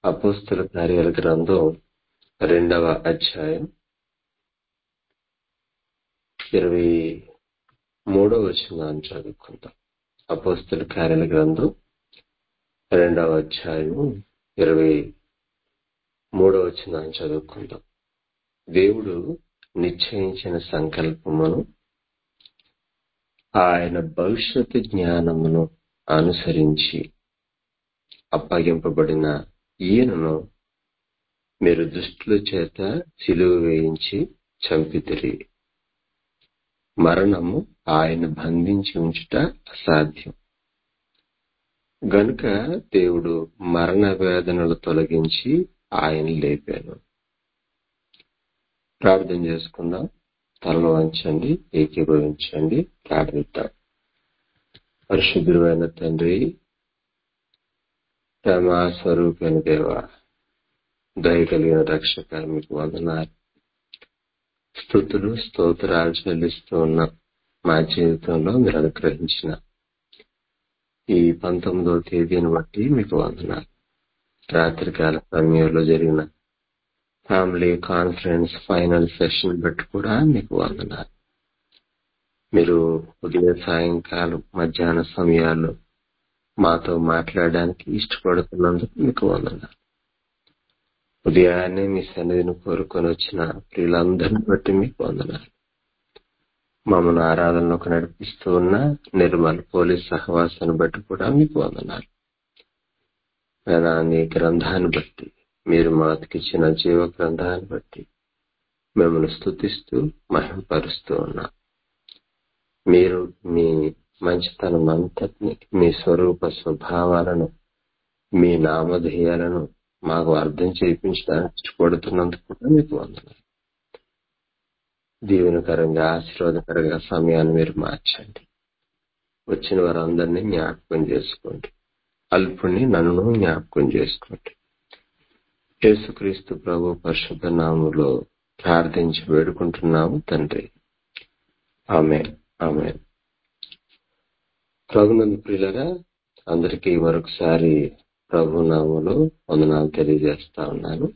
అపోస్తుల కార్యాల గ్రంథం రెండవ అధ్యాయం ఇరవై మూడవ వచనాన్ని చదువుకుందాం అపోస్తుల కార్యాల గ్రంథం రెండవ అధ్యాయం ఇరవై మూడవ వచనాన్ని చదువుకుందాం దేవుడు నిశ్చయించిన సంకల్పమును ఆయన భవిష్యత్తు జ్ఞానమును అనుసరించి అప్పగింపబడిన ఈయనను మీరు దుష్టుల చేత సిలువ వేయించి చంపితిరి మరణము ఆయన బంధించి ఉంచుట అసాధ్యం గనుక దేవుడు మరణ వేదనలు తొలగించి ఆయన లేపాను ప్రార్థన చేసుకుందాం తలలో వంచండి ఏకీభవించండి ప్రార్థిద్దాం పరిశుద్ధుడైన తండ్రి ప్రేమ స్వరూపైన దేవ దయ కలిగిన రక్షక మీకు వందనాలు స్థుతులు స్తోత్రాలు చెల్లిస్తూ ఉన్న మా జీవితంలో మీరు అనుగ్రహించిన ఈ పంతొమ్మిదవ తేదీని బట్టి మీకు వందనాలు రాత్రికాల సమయంలో జరిగిన ఫ్యామిలీ కాన్ఫరెన్స్ ఫైనల్ సెషన్ బట్టి కూడా మీకు వందనాలు మీరు ఉదయ సాయంకాలం మధ్యాహ్న సమయాల్లో మాతో మాట్లాడడానికి ఇష్టపడుతున్నందుకు మీకు వందనాలు ఉదయాన్నే మీ సన్నిధిని కోరుకొని వచ్చిన ప్రియులందరిని బట్టి మీకు వందనాలు మమ్మల్ని ఆరాధనలోకి నడిపిస్తూ ఉన్న నిర్మల్ పోలీస్ సహవాసాన్ని బట్టి కూడా మీకు వందనాలు నేను నీ గ్రంథాన్ని బట్టి మీరు మాతకిచ్చిన జీవ గ్రంథాన్ని బట్టి మిమ్మల్ని స్థుతిస్తూ మహింపరుస్తూ ఉన్నా మీరు మీ మంచితనం అంతటిని మీ స్వరూప స్వభావాలను మీ నామధేయాలను మాకు అర్థం చేయించడానికి ఇష్టపడుతున్నందుకు కూడా మీకు వందనాలు దీవెనకరంగా ఆశీర్వాదకరంగా సమయాన్ని మీరు మార్చండి వచ్చిన వారందరినీ జ్ఞాపకం చేసుకోండి అల్పుని నన్ను జ్ఞాపకం చేసుకోండి యేసుక్రీస్తు ప్రభు పరిశుద్ధ నాములో ప్రార్థించి వేడుకుంటున్నాము తండ్రి ఆమె ఆమె ప్రభునందు ప్రియులరా అందరికీ మరొకసారి ప్రభు నామములో వందనాలు తెలియజేస్తా ఉన్నాను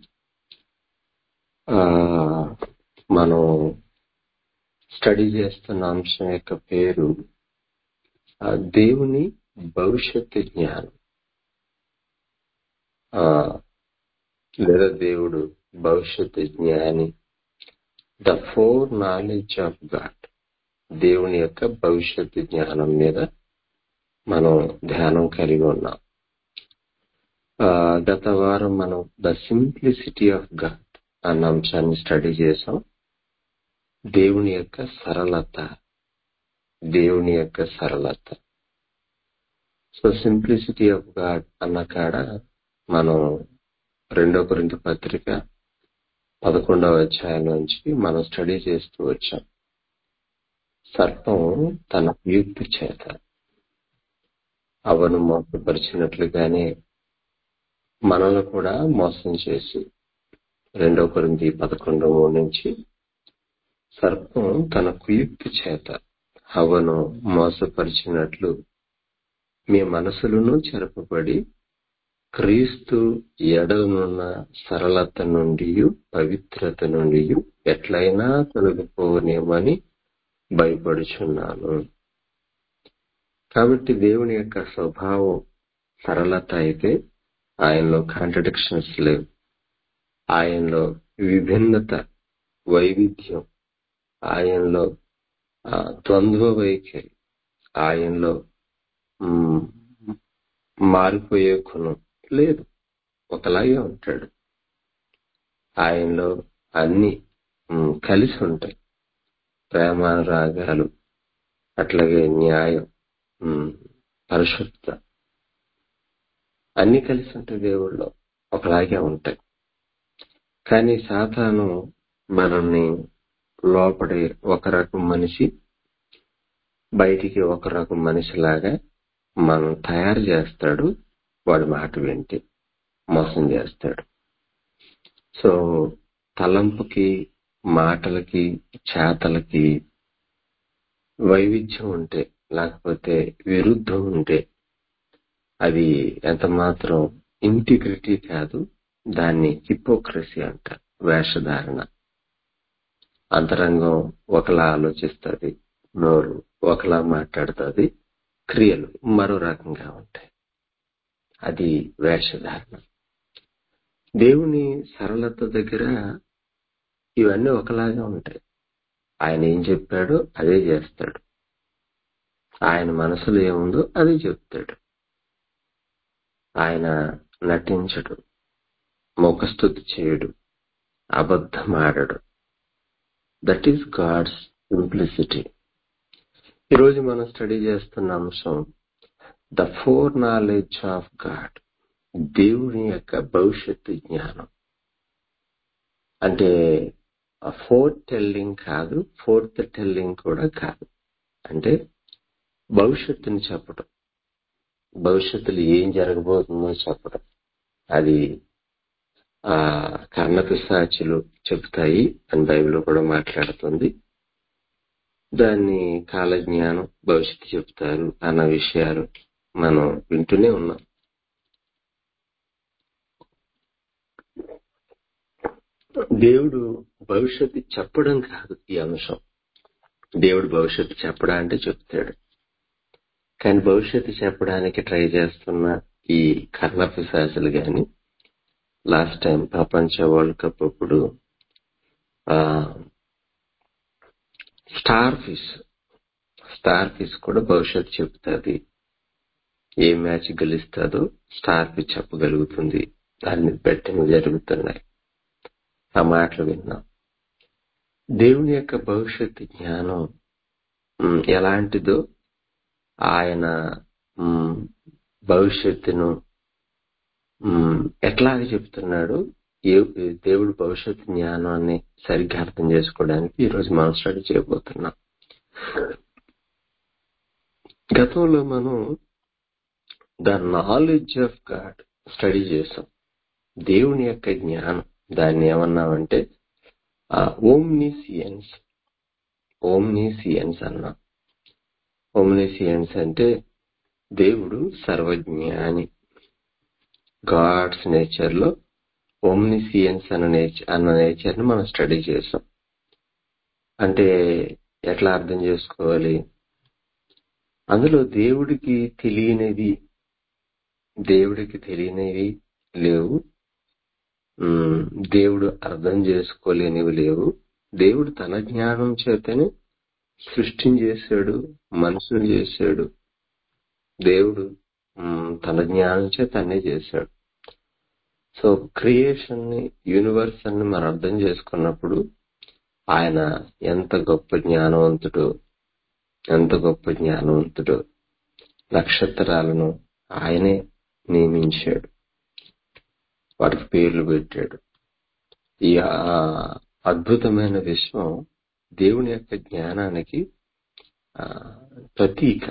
ఆ మనం స్టడీ చేస్తున్న అంశం యొక్క పేరు ఆ దేవుని భవిష్యత్తు జ్ఞానం ఆ లేదా దేవుడు భవిష్యత్తు జ్ఞాని the foreknowledge of God దేవుని యొక్క భవిష్యత్తు జ్ఞానం మీద మనం ధ్యానం కలిగి ఉన్నాం గత వారం మనం ద సింప్లిసిటీ ఆఫ్ గాడ్ అన్న అంశాన్ని స్టడీ చేసాం దేవుని యొక్క సరళత దేవుని యొక్క సరళత సో సింప్లిసిటీ ఆఫ్ గాడ్ అన్న కాడ మనం రెండో కొరింత పత్రిక పదకొండవ అధ్యాయం నుంచి మనం స్టడీ చేస్తూ వచ్చాం సర్పం తన యుక్తి చేత అవను మోసపరిచినట్లుగానే మనల్ని కూడా మోసం చేసి రెండో కొరింది పదకొండవ నుంచి సర్పం తన కుయుక్తి చేత హవను మోసపరిచినట్లు మీ మనసులను చెరపబడి క్రీస్తు ఎడనున్న సరళత నుండి పవిత్రత నుండి ఎట్లయినా తొలగిపోనేమని భయపడుచున్నాను కాబట్టి దేవుని యొక్క స్వభావం సరళత అయితే ఆయనలో కాంట్రడిక్షన్స్ లేవు ఆయనలో విభిన్నత వైవిధ్యం ఆయనలో ద్వంద్వ వైఖరి ఆయనలో మారిపోయే గుణం లేదు ఒకలాగే ఉంటాడు ఆయనలో అన్ని కలిసి ఉంటాయి ప్రేమానురాగాలు అట్లాగే న్యాయం పరిశుద్ధ అన్ని కలిసి ఉంటాయి దేవుళ్ళలో ఒకలాగే ఉంటాయి కానీ సాతాను మనల్ని లోపడి ఒక రకం మనిషి బయటికి ఒక రకం మనిషిలాగా మనం తయారు చేస్తాడు వాడి మాట వింటి మోసం చేస్తాడు సో తలంపుకి మాటలకి చేతలకి వైవిధ్యం ఉంటే లేకపోతే విరుద్ధం ఉంటే అది ఎంత మాత్రం ఇంటిగ్రిటీ కాదు దాన్ని హిపోక్రసీ అంటారు వేషధారణ అంతరంగం ఒకలా ఆలోచిస్తుంది నోరు ఒకలా మాట్లాడుతుంది క్రియలు మరో రకంగా ఉంటాయి అది వేషధారణ దేవుని సరళత దగ్గర ఇవన్నీ ఒకలాగా ఉంటాయి ఆయన ఏం చెప్పాడో అదే చేస్తాడు ఆయన మనసులో ఏముందో అదే చెప్తాడు ఆయన నటించడు ముఖస్థుతి చేయడు అబద్ధం ఆడడు దట్ ఈస్ గాడ్స్ సింప్లిసిటీ ఈరోజు మనం స్టడీ చేస్తున్న అంశం the foreknowledge of God దేవుని యొక్క భవిష్యత్తు జ్ఞానం అంటే ఫోర్త్ టెల్లింగ్ కాదు ఫోర్త్ టెల్లింగ్ కూడా కాదు అంటే భవిష్యత్తుని చెప్పడం భవిష్యత్తులో ఏం జరగబోతుందో చెప్పడం అది ఆ కర్ణపిశాచులు చెప్తాయి అని బైబిల్లో కూడా మాట్లాడుతుంది దాన్ని కాలజ్ఞానం భవిష్యత్తు చెప్తారు అన్న విషయాలు మనం వింటూనే ఉన్నాం దేవుడు భవిష్యత్తు చెప్పడం కాదు ఈ అంశం దేవుడు భవిష్యత్తు చెప్పడా అంటే చెప్తాడు కానీ భవిష్యత్తు చెప్పడానికి ట్రై చేస్తున్న ఈ కర్ణపిశాసులు గాని లాస్ట్ టైం ప్రపంచ వరల్డ్ కప్ అప్పుడు స్టార్ ఫిష్ స్టార్ ఫిష్ కూడా భవిష్యత్తు చెప్తుంది ఏ మ్యాచ్ గెలుస్తుందో స్టార్ ఫిష్ చెప్పగలుగుతుంది దాని మీద బెట్టింగ్ జరుగుతున్నాయి ఆ మాటలు విన్నాం దేవుని యొక్క భవిష్యత్తు జ్ఞానం ఉమ్, ఎలాంటిదో ఆయన ఉమ్, భవిష్యత్తును ఉమ్, ఎట్లాగ చెప్తున్నాడు ఏ- దేవుడు భవిష్యత్తు జ్ఞానాన్ని సరిగ్గా అర్థం చేసుకోవడానికి ఈ రోజు మనం స్టడీ చేయబోతున్నాం గతంలో మనం the knowledge of God study చేసాం దేవుని యొక్క జ్ఞానం దాన్ని ఏమన్నామంటే ఓమ్నిసియన్స్ ఓమ్నిసియన్స్ అన్నాం ఓమ్నిసియన్స్ అంటే దేవుడు సర్వజ్ఞాని గాడ్స్ నేచర్ లో ఓమ్నిసియన్స్ అన్న నేచర్ అన్న నేచర్ ని మనం స్టడీ చేసాం అంటే ఎట్లా అర్థం చేసుకోవాలి అందులో దేవుడికి తెలియనివి దేవుడికి తెలియనివి లేవు ఉమ్, దేవుడు అర్థం చేసుకోలేనివి లేవు దేవుడు తన జ్ఞానం చేతనే సృష్టిని చేశాడు మనుషులు చేశాడు దేవుడు ఉమ్, తన జ్ఞానం చేత అన్నీ చేశాడు సో క్రియేషన్ ని యూనివర్స్ అని మనం అర్థం చేసుకున్నప్పుడు ఆయన ఎంత గొప్ప జ్ఞానవంతుడు ఎంత గొప్ప జ్ఞానవంతుడు నక్షత్రాలను ఆయనే నియమించాడు వాటికి పేర్లు పెట్టాడు ఈ ఆ అద్భుతమైన విశ్వం దేవుని యొక్క జ్ఞానానికి ఆ, ప్రతీక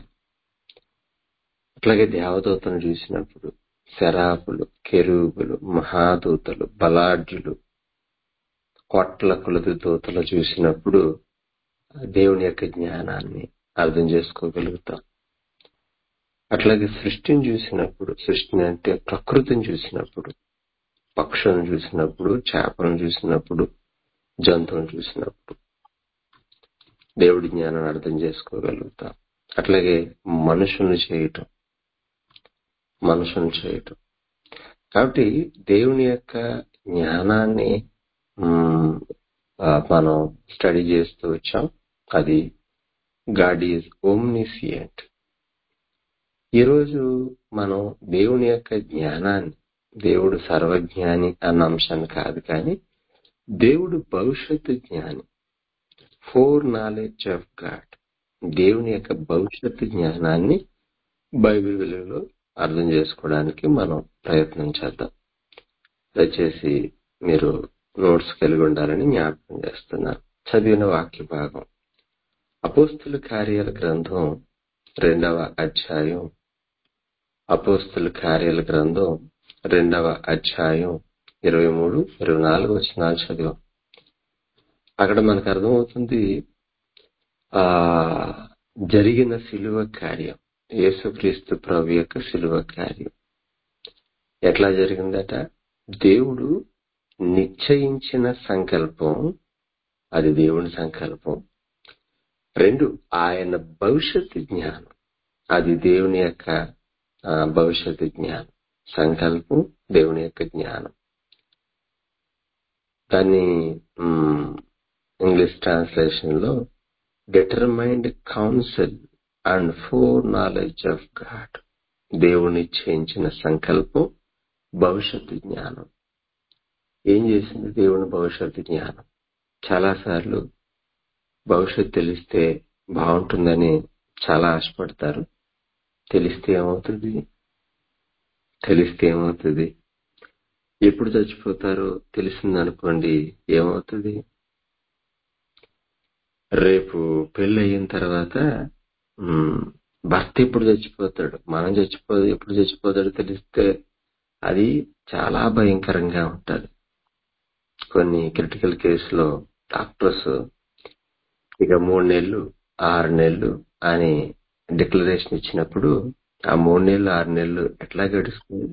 అట్లాగే దేవదూతను చూసినప్పుడు శరాపులు కెరూబులు మహాదూతలు బలాఢ్యులు కోట్ల కొలది దూతలు చూసినప్పుడు దేవుని యొక్క జ్ఞానాన్ని అర్థం చేసుకోగలుగుతాం అట్లాగే సృష్టిని చూసినప్పుడు సృష్టిని అంటే ప్రకృతిని చూసినప్పుడు పక్షులను చూసినప్పుడు చేపలను చూసినప్పుడు జంతువులను చూసినప్పుడు దేవుడి జ్ఞానాన్ని అర్థం చేసుకోగలుగుతాం అట్లాగే మనుషుల్ని చేయటం మనుషుల్ని చేయటం కాబట్టి దేవుని యొక్క జ్ఞానాన్ని మ్, ఆ, మనం స్టడీ చేస్తూ వచ్చాం అది గాడ్ ఈజ్ ఓమ్నిసియంట్ ఈరోజు మనం దేవుని యొక్క జ్ఞానాన్ని దేవుడు సర్వజ్ఞాని అన్న అంశాన్ని కాదు కానీ దేవుడు భవిష్యత్తు జ్ఞాని ఫోర్ నాలెడ్జ్ ఆఫ్ గాడ్ దేవుని యొక్క భవిష్యత్తు జ్ఞానాన్ని బైబిల్ వెలుగులో అర్థం చేసుకోవడానికి మనం ప్రయత్నం చేద్దాం దయచేసి మీరు నోట్స్ కలిగి ఉండాలని జ్ఞాపకం చేస్తున్నాను చదివిన వాక్య భాగం అపోస్తుల కార్యాల గ్రంథం రెండవ అధ్యాయం అపోస్తుల కార్యాల గ్రంథం రెండవ అధ్యాయం ఇరవై మూడు ఇరవై నాలుగు వచనాలు చదివాం అక్కడ మనకు అర్థమవుతుంది ఆ జరిగిన శిలువ కార్యం యేసుక్రీస్తు ప్రభు యొక్క శిలువ కార్యం ఎట్లా జరిగిందట దేవుడు నిశ్చయించిన సంకల్పం అది దేవుని సంకల్పం రెండు ఆయన భవిష్యత్తు జ్ఞానం అది దేవుని యొక్క ఆ, భవిష్యత్తు జ్ఞానం సంకల్పం దేవుని యొక్క జ్ఞానం దాన్ని మ్, ఇంగ్లీష్ ట్రాన్స్లేషన్ లో determined council and foreknowledge of God దేవుని చేయించిన సంకల్పం భవిష్యత్తు జ్ఞానం ఏం చేసింది దేవుని భవిష్యత్తు జ్ఞానం చాలా సార్లు భవిష్యత్తు తెలిస్తే బాగుంటుందని చాలా ఆశపడతారు తెలిస్తే ఏమవుతుంది తెలిస్తే ఏమవుతుంది ఎప్పుడు చచ్చిపోతారో తెలిసిందనుకోండి ఏమవుతుంది రేపు పెళ్లి అయిన తర్వాత మ్, భర్త ఎప్పుడు చచ్చిపోతాడు మనం చచ్చిపో ఎప్పుడు చచ్చిపోతాడో తెలిస్తే అది చాలా భయంకరంగా ఉంటది కొన్ని క్రిటికల్ కేసులో డాక్టర్స్ ఇక మూడు నెలలు ఆరు నెలలు అని డిక్లరేషన్ ఇచ్చినప్పుడు ఆ మూడు నెలలు ఆరు నెలలు ఎట్లా గడుస్తుంది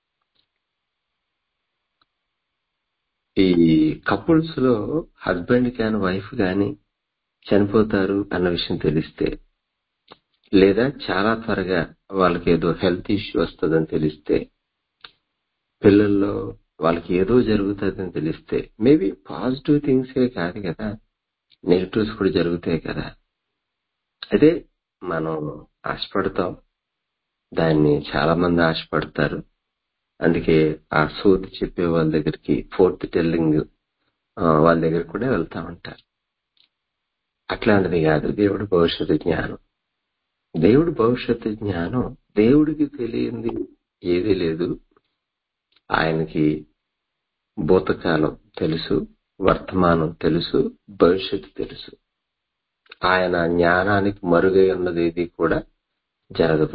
ఈ కపుల్స్ లో హస్బెండ్ కానీ వైఫ్ కానీ చనిపోతారు అన్న విషయం తెలిస్తే లేదా చాలా త్వరగా వాళ్ళకి ఏదో హెల్త్ ఇష్యూ వస్తుందని తెలిస్తే పిల్లల్లో వాళ్ళకి ఏదో జరుగుతుందని తెలిస్తే మేబీ పాజిటివ్ థింగ్సే కాదు కదా నెగిటివ్స్ కూడా జరుగుతాయి కదా అదే మనం ఆశపడతాం దాన్ని చాలా మంది ఆశపడతారు అందుకే ఆ సోది చెప్పే వాళ్ళ దగ్గరికి ఫోర్త్ టెల్లింగ్ వాళ్ళ దగ్గర కూడా వెళ్తా ఉంటారు అట్లాంటిది కాదు దేవుడి భవిష్యత్తు జ్ఞానం దేవుడి భవిష్యత్తు జ్ఞానం దేవుడికి తెలియంది ఏది లేదు ఆయనకి భూతకాలం తెలుసు వర్తమానం తెలుసు భవిష్యత్తు తెలుసు ఆయన జ్ఞానానికి మరుగై ఉన్నది ఏది కూడా జరగదు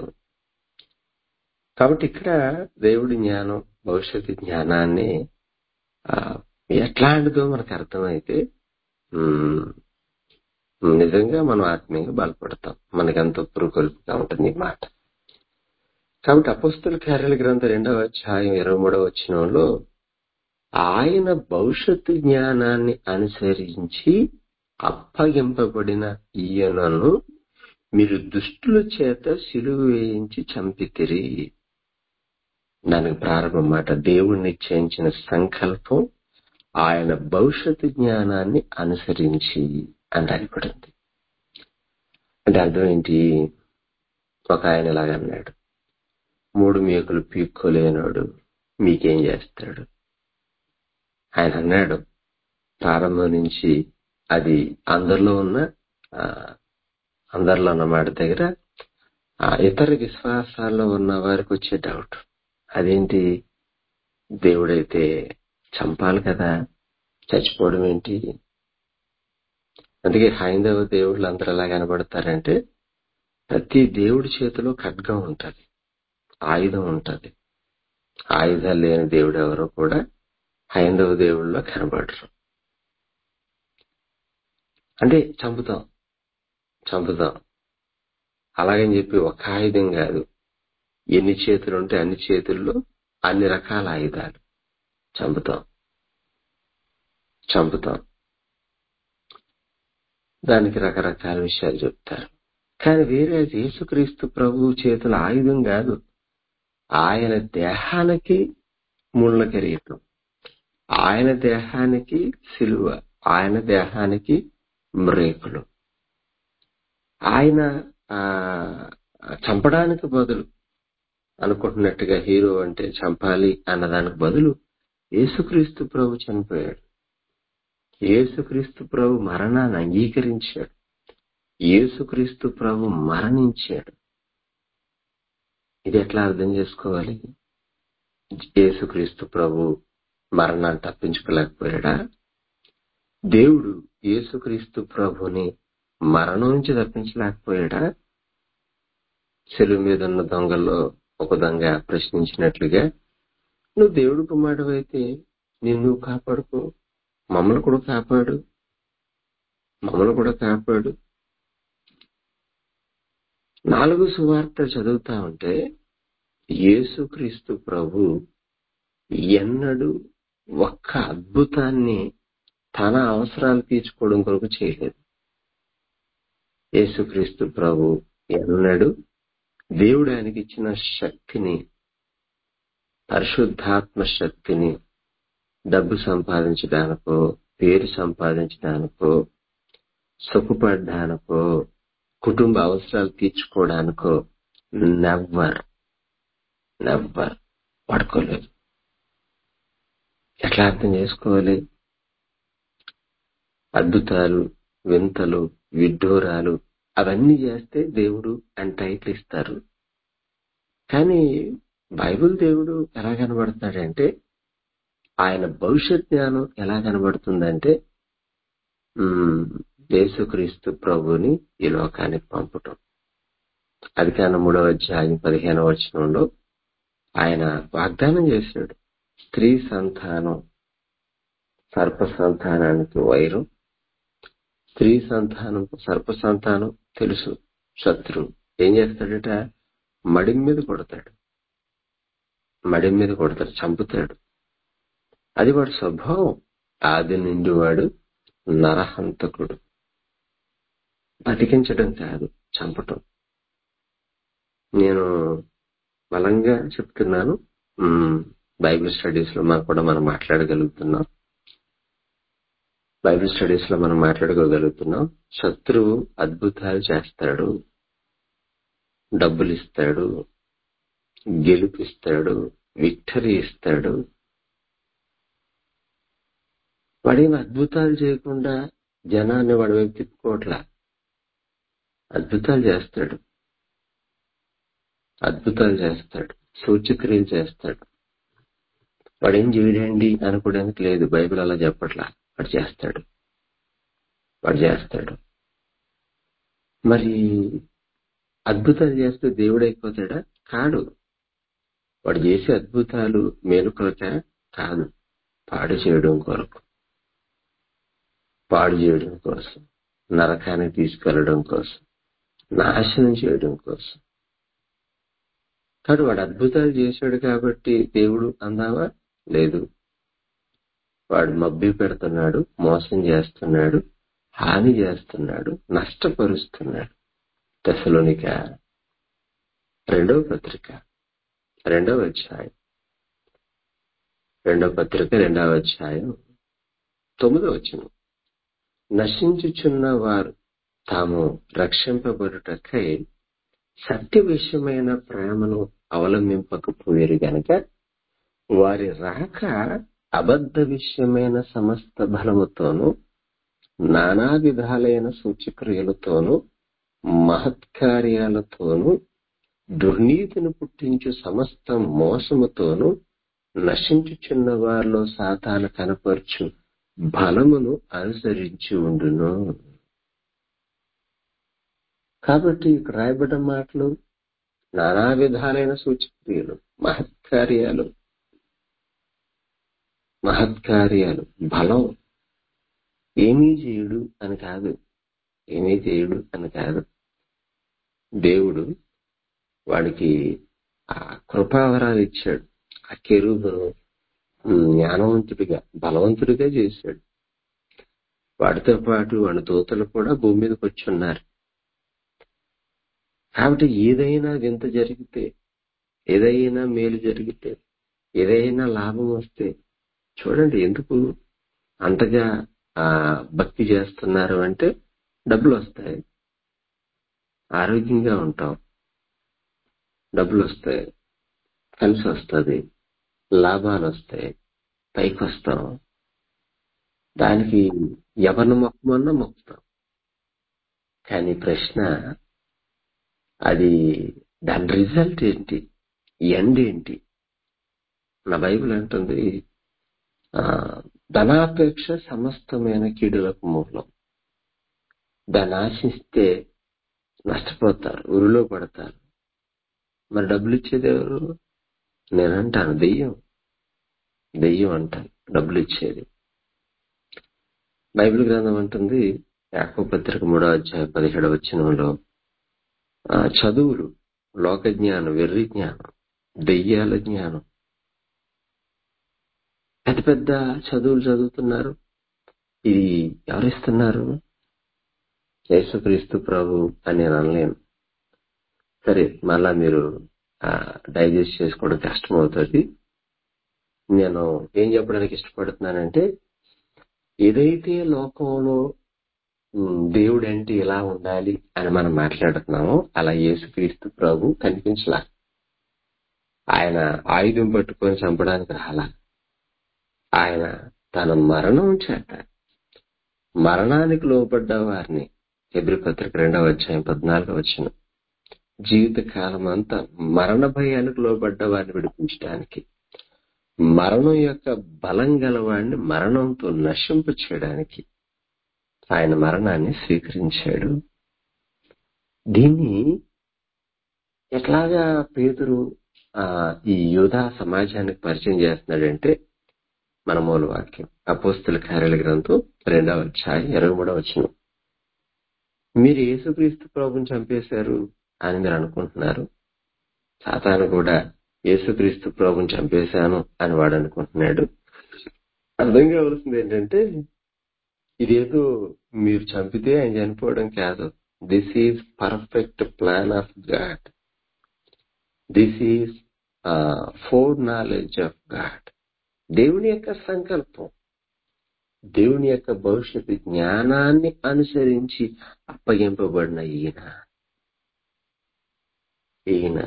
కాబట్టి ఇక్కడ దేవుడి జ్ఞానం భవిష్యత్తు జ్ఞానాన్ని ఆ, ఎట్లాంటిదో మనకు అర్థమైతే ఉమ్, నిజంగా మనం ఆత్మీయంగా బలపడతాం మనకెంతో పురుకొల్పుగా ఉంటుంది ఈ మాట కాబట్టి అపస్తుల కార్యాల గ్రంథం రెండవ అధ్యాయం ఇరవై మూడవ వచ్చినంలో ఆయన భవిష్యత్తు జ్ఞానాన్ని అనుసరించి అప్పగింపబడిన ఈయనను మీరు దుష్టుల చేత సిలువ వేయించి చంపితిరి దానికి ప్రారంభం మాట దేవుడు నిశ్చయించిన సంకల్పం ఆయన భవిష్యత్తు జ్ఞానాన్ని అనుసరించి అని రాయబడింది అంటే అర్థం ఏంటి ఒక ఆయన ఇలాగ అన్నాడు మూడు మేకులు పీక్కోలేనాడు మీకేం చేస్తాడు ఆయన అన్నాడు ప్రారంభం నుంచి అది అందరిలో ఉన్న ఆ, అందరిలో ఉన్న మాట దగ్గర ఆ ఇతర విశ్వాసాల్లో ఉన్న వారికి వచ్చే డౌట్ అదేంటి దేవుడైతే చంపాలి కదా చచ్చిపోవడం ఏంటి అందుకే హైందవ దేవుళ్ళు అందరూ ఎలా కనబడతారంటే ప్రతి దేవుడి చేతిలో ఖడ్గం ఉంటది ఆయుధం ఉంటది ఆయుధాలు లేని దేవుడు ఎవరో కూడా హైందవ దేవుళ్ళలో కనబడరు అంటే చంపుతాం చంపుతాం అలాగని చెప్పి ఒక ఆయుధం కాదు ఎన్ని చేతులు ఉంటే అన్ని చేతుల్లో అన్ని రకాల ఆయుధాలు చంపుతాం చంపుతాం దానికి రకరకాల విషయాలు చెప్తారు కానీ వేరే యేసుక్రీస్తు ప్రభు చేతుల ఆయుధం కాదు ఆయన దేహానికి ముళ్ళ కిరీటం ఆయన దేహానికి సిలువ ఆయన దేహానికి మ్రేకులు ఆయన ఆ చంపడానికి బదులు అనుకుంటున్నట్టుగా హీరో అంటే చంపాలి అన్నదానికి బదులు యేసుక్రీస్తు ప్రభు చనిపోయాడు యేసుక్రీస్తు ప్రభు మరణాన్ని అంగీకరించాడు యేసుక్రీస్తు ప్రభు మరణించాడు ఇది ఎట్లా అర్థం చేసుకోవాలి యేసుక్రీస్తు ప్రభు మరణాన్ని తప్పించుకోలేకపోయాడా దేవుడు యేసుక్రీస్తు ప్రభుని మరణం నుంచి తప్పించలేకపోయాడా సెలువు మీద ఉన్న దొంగల్లో ఒక దొంగ ప్రశ్నించినట్లుగా నువ్వు దేవుడు కుమారుడు అయితే నిన్ను కాపాడుకో మమ్మల్ని కూడా కాపాడు మమ్మల్ని కూడా కాపాడు నాలుగు సువార్త చదువుతా ఉంటే యేసుక్రీస్తు ప్రభు ఎన్నడూ ఒక్క అద్భుతాన్ని తన అవసరాలు తీర్చుకోవడం కొరకు చేయలేదు యేసుక్రీస్తు ప్రభు ఎన్నడూ దేవుడు ఆయనకి ఇచ్చిన శక్తిని పరిశుద్ధాత్మ శక్తిని డబ్బు సంపాదించడానికో పేరు సంపాదించడానికో సుఖపడడానికో కుటుంబ అవసరాలు తీర్చుకోవడానికో నెవ్వర్ నెవ్వర్ పడుకోలేదు ఎట్లా అర్థం చేసుకోవాలి అద్భుతాలు వింతలు విడ్డూరాలు అవన్నీ చేస్తే దేవుడు అని టైటిల్ ఇస్తారు కానీ బైబిల్ దేవుడు ఎలా కనబడుతున్నాడంటే ఆయన భవిష్యత్ జ్ఞానం ఎలా కనబడుతుందంటే ఉమ్, యేసుక్రీస్తు ప్రభుని ఈ లోకానికి పంపటం అది కాని మూడవ అధ్యాయం పదిహేనవ వచనంలో ఆయన వాగ్దానం చేశాడు స్త్రీ సంతానం సర్ప సంతానానికి వైరం స్త్రీ సంతానం సర్ప సంతానం తెలుసు శత్రువు ఏం చేస్తాడట మడిం మీద కొడతాడు మడిం మీద కొడతాడు చంపుతాడు అది వాడి స్వభావం ఆది నుండి వాడు నరహంతకుడు బతికించడం కాదు చంపటం నేను బలంగా చెప్తున్నాను ఉమ్, బైబిల్ స్టడీస్ లో మనం కూడా మనం మాట్లాడగలుగుతున్నాం బైబిల్ స్టడీస్ లో మనం మాట్లాడుకోగలుగుతున్నాం శత్రువు అద్భుతాలు చేస్తాడు డబ్బులు ఇస్తాడు గెలుపిస్తాడు విక్టరీ ఇస్తాడు వాడేం అద్భుతాలు చేయకుండా జనాన్ని వాడి వైపు తిప్పుకోవట్లా అద్భుతాలు చేస్తాడు అద్భుతాలు చేస్తాడు సూచక్రియలు చేస్తాడు వాడేం చేయడండి అనుకోవడానికి లేదు బైబిల్ అలా చెప్పట్లా వాడు చేస్తాడు వాడు చేస్తాడు మరి అద్భుతాలు చేస్తే దేవుడు అయిపోతాడా కాడు వాడు చేసే అద్భుతాలు మేలు కొరక కాదు పాడు చేయడం కొరకు పాడు చేయడం కోసం నరకానికి తీసుకెళ్లడం కోసం నాశనం చేయడం కోసం కాదు వాడు అద్భుతాలు చేశాడు కాబట్టి దేవుడు అందావా లేదు వాడు మబ్బి పెడుతున్నాడు మోసం చేస్తున్నాడు హాని చేస్తున్నాడు నష్టపరుస్తున్నాడు దశలోనిక రెండవ పత్రిక రెండవ అధ్యాయం రెండవ పత్రిక రెండవ అధ్యాయం తొమ్మిదవ వచనం నశించుచున్న వారు తాము రక్షింపబడుటకై సత్య విషయమైన ప్రేమను అవలంబింపకపోయారు గనక వారి రాక అబద్ధ విషయమైన సమస్త బలముతోనూ నానా విధాలైన సూచక్రియలతోనూ మహత్కార్యాలతోనూ దుర్నీతిని పుట్టించు సమస్త మోసముతోనూ నశించుచున్న వారిలో సాతాను కనపరచు బలమును అనుసరించి ఉండును కాబట్టి ఇక్కడ రాయబడ్డ మాటలు నానా విధాలైన సూచక్రియలు మహత్కార్యాలు మహత్కార్యాలు బలం ఏమీ చేయుడు అని కాదు ఏమీ చేయుడు అని కాదు దేవుడు వాడికి ఆ కృపావరాలు ఇచ్చాడు ఆ కెరూబును జ్ఞానవంతుడిగా బలవంతుడిగా చేశాడు వాడితో పాటు వాడి దూతలు కూడా భూమి మీదకి వచ్చి ఉన్నారు కాబట్టి ఏదైనా వింత జరిగితే ఏదైనా మేలు జరిగితే ఏదైనా లాభం వస్తే చూడండి ఎందుకు అంతగా ఆ భక్తి చేస్తున్నారు అంటే డబ్బులు వస్తాయి ఆరోగ్యంగా ఉంటాం డబ్బులు వస్తాయి కలిసి వస్తుంది లాభాలు వస్తాయి పైకి వస్తాం దానికి ఎవరిని మొక్కమన్నా మొక్కుతాం కానీ ప్రశ్న అది దాని రిజల్ట్ ఏంటి ఎండ్ ఏంటి నా బైబిల్ అంటుంది ఆ, ధనాపేక్ష సమస్తమైన కీడులకు మూలం దాన్ని ఆశిస్తే నష్టపోతారు ఉరిలో పడతారు మరి డబ్బులు ఇచ్చేది ఎవరు నేనంటాను దెయ్యం దెయ్యం అంటాను డబ్బులు ఇచ్చేది బైబిల్ గ్రంథం అంటుంది యాకో పత్రిక మూడో అధ్యాయ పదిహేడు వచ్చినంలో ఆ, చదువులు లోక జ్ఞానం వెర్రి జ్ఞానం దెయ్యాల జ్ఞానం పెద్ద చదువులు చదువుతున్నారు ఇది ఎవరిస్తున్నారు యేసుక్రీస్తు ప్రభు అని నేను అనలేను సరే మళ్ళా మీరు డైజెస్ట్ చేసుకోవడం కష్టం అవుతుంది నేను ఏం చెప్పడానికి ఇష్టపడుతున్నానంటే ఏదైతే లోకంలో ఉమ్, దేవుడు అంటే ఇలా ఉండాలి అని మనం మాట్లాడుతున్నామో అలా యేసుక్రీస్తు ప్రభు కనిపించలా ఆయన ఆయుధం పట్టుకొని చంపడానికి రాలా ఆయన తన మరణం చేత మరణానికి లోపడ్డ వారిని ఎబ్రి పత్రిక రెండవ అధ్యాయం పద్నాలుగో వచ్చిన జీవిత కాలం అంతా మరణ భయానికి లోపడ్డ వారిని విడిపించడానికి మరణం యొక్క బలం గలవాడిని మరణంతో నశింప చేయడానికి ఆయన మరణాన్ని స్వీకరించాడు దీన్ని ఎట్లాగా పేదరు ఆ ఈ యూదా సమాజానికి పరిచయం చేస్తున్నాడంటే మన మూల వాక్యం అపోస్తుల కార్యాల గ్రంథం రెండవ అధ్యాయం ఇరవై మూడవ వచ్చిన మీరు యేసుక్రీస్తు ప్రభుని చంపేశారు అని మీరు అనుకుంటున్నారు సాతాను కూడా యేసుక్రీస్తు ప్రభుని చంపేశాను అని వాడు అనుకుంటున్నాడు అర్థం కావాల్సింది ఏంటంటే ఇదేదో మీరు చంపితే ఆయన చనిపోవడం కాదు this is perfect plan of God this is foreknowledge of God దేవుని యొక్క సంకల్పం దేవుని యొక్క భవిష్యత్తు జ్ఞానాన్ని అనుసరించి అప్పగింపబడిన ఈయన ఈయన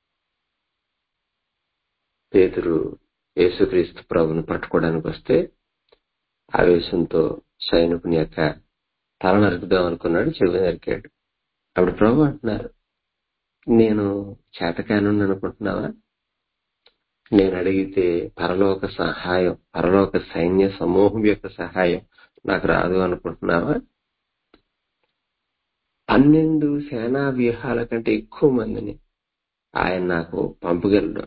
పేతురు యేసుక్రీస్తు ప్రభుని పట్టుకోవడానికి వస్తే ఆవేశంతో సైనికుని యొక్క తల నరుకుదాం అనుకున్నాడు చెవి నరికాడు అప్పుడు ప్రభు అంటున్నారు నేను చేతకాను అనుకుంటున్నావా నేను అడిగితే పరలోక సహాయం పరలోక సైన్య సమూహం యొక్క సహాయం నాకు రాదు అనుకుంటున్నావా పన్నెండు సేనా వ్యూహాల కంటే ఎక్కువ మందిని ఆయన నాకు పంపగలడు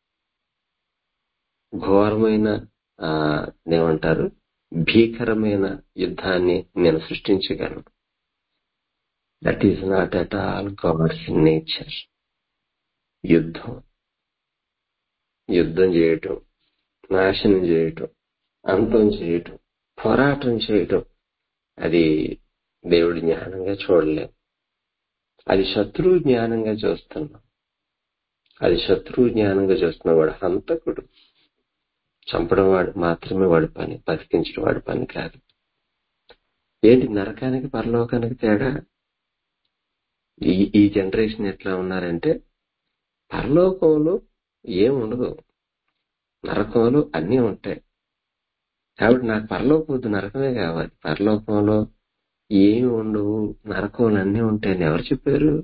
ఘోరమైన ఆ ఏమంటారు భీకరమైన యుద్ధాన్ని నేను సృష్టించగలను that is not at all God's nature యుద్ధం యుద్ధం చేయటం నాశనం చేయటం అంతం చేయటం పోరాటం చేయటం అది దేవుడి జ్ఞానంగా చూడలేం అది శత్రువు జ్ఞానంగా చూస్తున్నాం అది శత్రువు జ్ఞానంగా చూస్తున్న వాడు హంతకుడు చంపడం వాడు మాత్రమే వాడి పని బతికించడం వాడి పని కాదు ఏంటి నరకానికి పరలోకానికి తేడా ఈ ఈ జనరేషన్ ఎట్లా ఉన్నారంటే పరలోకంలో ఏం ఉండదు నరకంలో అన్నీ ఉంటాయి కాబట్టి నాకు పరలోకం వద్దు నరకమే కావాలి పరలోకంలో ఏమి ఉండవు నరకంలో అన్నీ ఉంటాయని ఎవరు చెప్పారు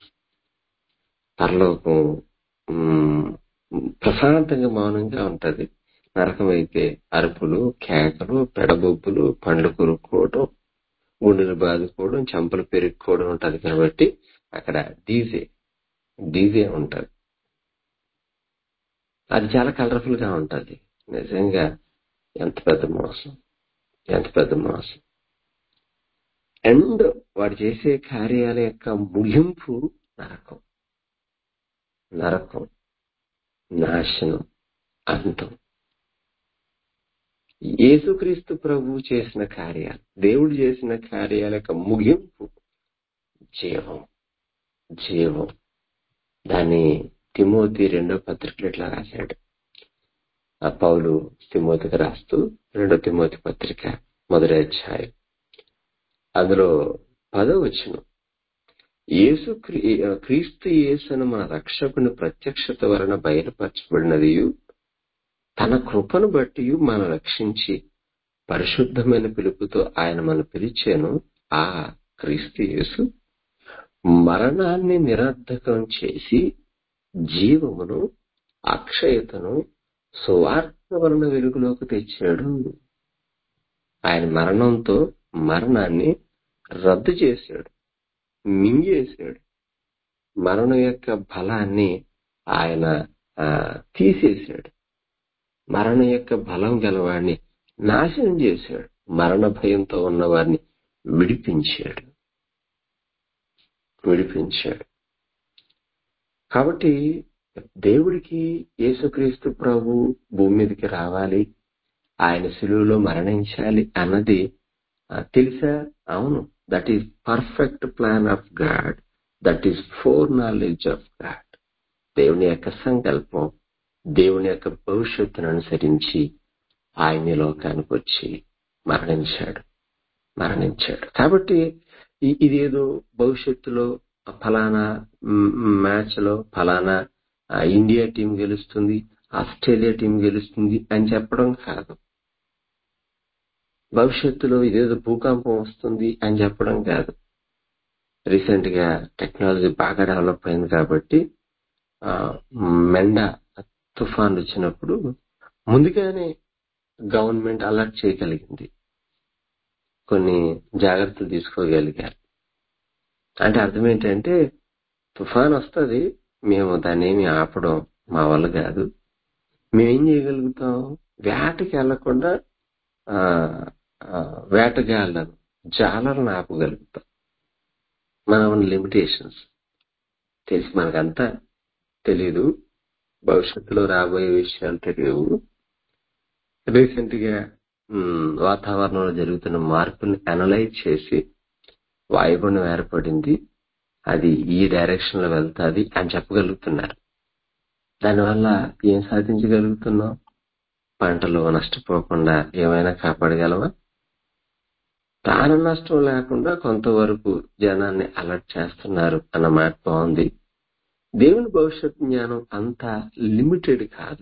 పరలోకం ఉమ్, ప్రశాంతంగా మౌనంగా ఉంటది నరకం అయితే అరుపులు కేకలు పెడబొబ్బులు పండ్లు కొరుక్కోవడం గుండెలు బాదుకోవడం చెంపలు పెరుక్కోవడం ఉంటది కాబట్టి అక్కడ డీజే డీజే ఉంటది అది చాలా కలర్ఫుల్ గా ఉంటది నిజంగా ఎంత పెద్ద మోసం ఎంత పెద్ద మోసం అండ్ వాడు చేసే కార్యాల యొక్క ముగింపు నరకం నరకం నాశనం అంతం యేసుక్రీస్తు ప్రభు చేసిన కార్యాలు దేవుడు చేసిన కార్యాల యొక్క ముగింపు జీవం జీవం దాన్ని తిమోతి రెండో పత్రికలు ఇట్లా రాశాడు ఆ పౌలు తిమోతికి రాస్తూ రెండో తిమోతి పత్రిక మొదటి అధ్యాయం అందులో పదో వచ్చిన యేసు క్రీస్తు యేసును మన రక్షకుని ప్రత్యక్షత వలన బయలుపరచబడినది తన కృపను బట్టి మన రక్షించి పరిశుద్ధమైన పిలుపుతో ఆయన మన పిలిచాను ఆ క్రీస్తు యేసు మరణాన్ని నిరర్ధకం చేసి జీవమును అక్షయతను సువార్త వలన వెలుగులోకి తెచ్చాడు ఆయన మరణంతో మరణాన్ని రద్దు చేశాడు మింగేశాడు మరణం యొక్క బలాన్ని ఆయన ఆ, తీసేశాడు మరణం యొక్క బలం గలవాడిని నాశనం చేశాడు మరణ భయంతో ఉన్నవారిని విడిపించాడు విడిపించాడు కాబట్టి దేవుడికి యేసుక్రీస్తు ప్రభు భూమి మీదకి రావాలి ఆయన సిలువలో మరణించాలి అన్నది ఆ, తెలుసా అవును that is perfect plan of God that is foreknowledge of God దేవుని యొక్క సంకల్పం దేవుని యొక్క భవిష్యత్తును అనుసరించి ఆయన ఈ లోకానికి వచ్చి మరణించాడు మరణించాడు కాబట్టి ఇ- ఇదేదో భవిష్యత్తులో ఫలానా మ్యాచ్ లో ఫలానా ఆ, ఇండియా టీం గెలుస్తుంది ఆస్ట్రేలియా టీం గెలుస్తుంది అని చెప్పడం కాదు భవిష్యత్తులో ఇదేదో భూకంపం వస్తుంది అని చెప్పడం కాదు రీసెంట్ గా టెక్నాలజీ బాగా డెవలప్ అయింది కాబట్టి ఆ, మెండ తుఫాన్ వచ్చినప్పుడు ముందుగానే గవర్నమెంట్ అలర్ట్ చేయగలిగింది కొన్ని జాగ్రత్తలు తీసుకోగలిగారు అంటే అర్థం ఏంటంటే తుఫాన్ వస్తుంది మేము దాన్ని ఏమి ఆపడం మా వల్ల కాదు మేమేం చేయగలుగుతాం వేటకి వెళ్లకుండా ఆ, ఆ, వేటగాళ్ళను జాలర్లను ఆపగలుగుతాం మన లిమిటేషన్స్ తెలిసి మనకంతా తెలీదు భవిష్యత్తులో రాబోయే విషయాలు తెలియవు రీసెంట్ గా మ్, వాతావరణంలో జరుగుతున్న మార్పుని అనలైజ్ చేసి వాయుగుండం ఏర్పడింది అది ఈ డైరెక్షన్ లో వెళ్తాది అని చెప్పగలుగుతున్నారు దానివల్ల ఏం సాధించగలుగుతున్నాం పంటలు నష్టపోకుండా ఏమైనా కాపాడగలవా ప్రాణ నష్టం లేకుండా కొంతవరకు జనాన్ని అలర్ట్ చేస్తున్నారు అన్న మాట బాగుంది దేవుని భవిష్యత్ జ్ఞానం అంత లిమిటెడ్ కాదు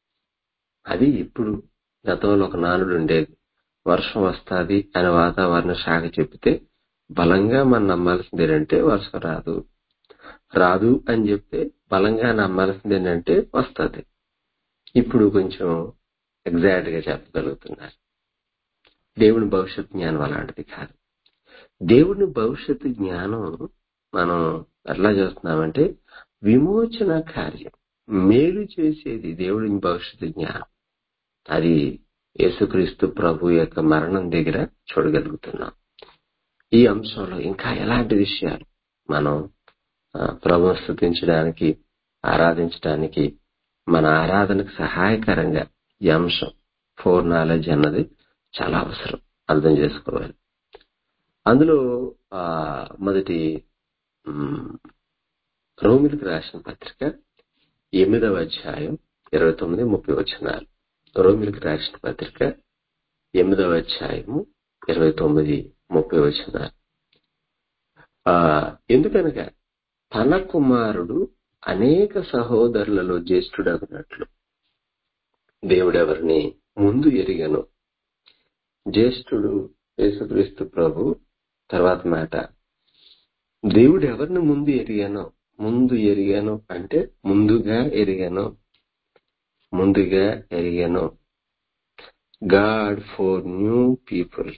అది ఇప్పుడు గతంలో ఒక నానుడు ఉండేది వర్షం వస్తాది అని వాతావరణ శాఖ చెబితే బలంగా మనం నమ్మాల్సింది ఏంటంటే వర్షం రాదు రాదు అని చెప్తే బలంగా నమ్మాల్సింది ఏంటంటే వస్తుంది ఇప్పుడు కొంచెం ఎగ్జాక్ట్ గా చెప్పగలుగుతున్నారు దేవుని భవిష్యత్ జ్ఞానం అలాంటిది కాదు దేవుని భవిష్యత్తు జ్ఞానం మనం ఎట్లా చేస్తున్నామంటే విమోచన కార్యం మేలు చేసేది దేవుని భవిష్యత్తు జ్ఞానం అది యేసుక్రీస్తు ప్రభు యొక్క మరణం దగ్గర చూడగలుగుతున్నాం ఈ అంశంలో ఇంకా ఎలాంటి విషయాలు మనం ఆ, ప్రభువును స్థుతించడానికి ఆరాధించడానికి మన ఆరాధనకు సహాయకరంగా ఈ అంశం ఫోర్ నాలెడ్జ్ అన్నది చాలా అవసరం అర్థం చేసుకోవాలి అందులో ఆ మొదటి మ్, రోమిలకు రాసిన పత్రిక ఎనిమిదవ అధ్యాయం ఇరవై తొమ్మిది ముప్పై వచనాలు రోమిలకు రాసిన పత్రిక ఎనిమిదవ అధ్యాయము ఇరవై తొమ్మిది ముప్పై వచనాలు ఆ ఎందుకనగా తన కుమారుడు అనేక సహోదరులలో జ్యేష్ఠుడగినట్లు దేవుడెవరిని ముందు ఎరిగను జ్యేష్ఠుడు యేసుక్రీస్తు ప్రభు తర్వాత మాట దేవుడు ఎవరిని ముందు ఎరిగానో ముందు ఎరిగాను అంటే ముందుగా ఎరిగాను ముందుగా ఎరిగాను గాడ్ ఫోర్ న్యూ పీపుల్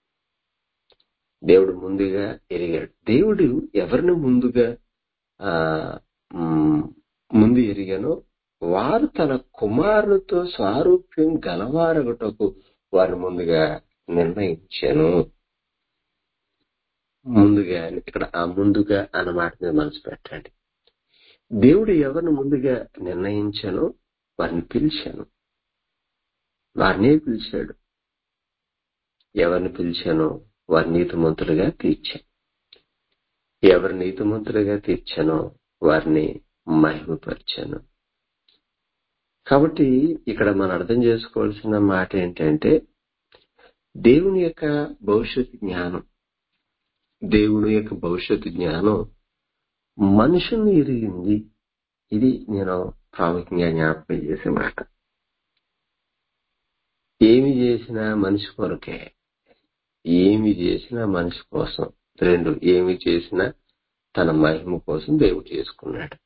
దేవుడు ముందుగా ఎరిగాడు దేవుడు ఎవరిని ముందుగా ఆ మ్, ముందు ఎరిగానో వారు తన కుమారునితో స్వారూప్యం గలవారగటకు వారు ముందుగా నిర్ణయించాను ముందుగా అని ఇక్కడ ఆ ముందుగా అన్న మాట మీద మనసు పెట్టండి దేవుడు ఎవరిని ముందుగా నిర్ణయించానో వారిని పిలిచాను వారినే పిలిచాడు ఎవరిని పిలిచానో వారి నీతిమంతులుగా తీర్చాను ఎవరి నీతిమంతులుగా తీర్చానో వారిని మహిమపరిచాను కాబట్టి ఇక్కడ మనం అర్థం చేసుకోవాల్సిన మాట ఏంటంటే దేవుని యొక్క భవిష్యత్ జ్ఞానం దేవుని యొక్క భవిష్యత్తు జ్ఞానం మనుషుల్ని ఎరిగింది ఇది నేను ప్రాముఖ్యంగా జ్ఞాపకం చేసే మాట ఏమి చేసినా మనిషి కొరకే ఏమి చేసినా మనిషి కోసం రెండు ఏమి చేసినా తన మహిమ కోసం దేవుడు చేసుకున్నాడు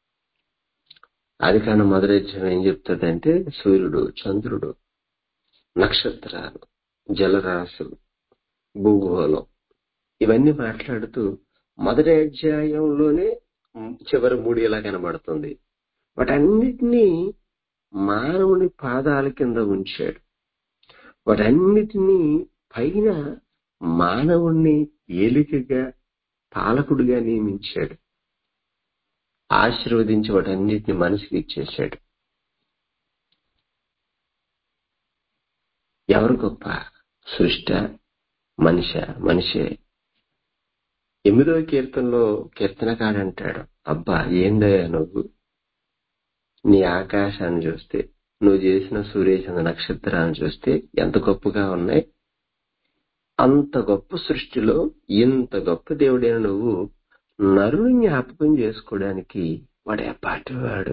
అది కానీ మొదటి అధ్యాయం ఏం చెప్తుందంటే సూర్యుడు చంద్రుడు నక్షత్రాలు జలరాశులు భూగోళం ఇవన్నీ మాట్లాడుతూ మొదటి అధ్యాయంలోనే చివరి మూడు ఇలా కనబడుతుంది వాటన్నిటినీ మానవుని పాదాల కింద ఉంచాడు వాటన్నిటినీ పైన మానవుణ్ణి ఏలికగా పాలకుడిగా నియమించాడు ఆశీర్వదించి వాటన్నిటిని మనిషికి ఇచ్చేశాడు ఎవరు గొప్ప సృష్ట మనిష మనిషే ఎనిమిదో కీర్తనలో కీర్తనకాడు అంటాడు అబ్బా ఏందయ్యా నువ్వు నీ ఆకాశాన్ని చూస్తే నువ్వు చేసిన సూర్యచంద్ర నక్షత్రాలను చూస్తే ఎంత గొప్పగా ఉన్నాయి అంత గొప్ప సృష్టిలో ఇంత గొప్ప దేవుడైన నువ్వు నరుని జ్ఞాపకం చేసుకోవడానికి వాడు ఎప్పాటివాడు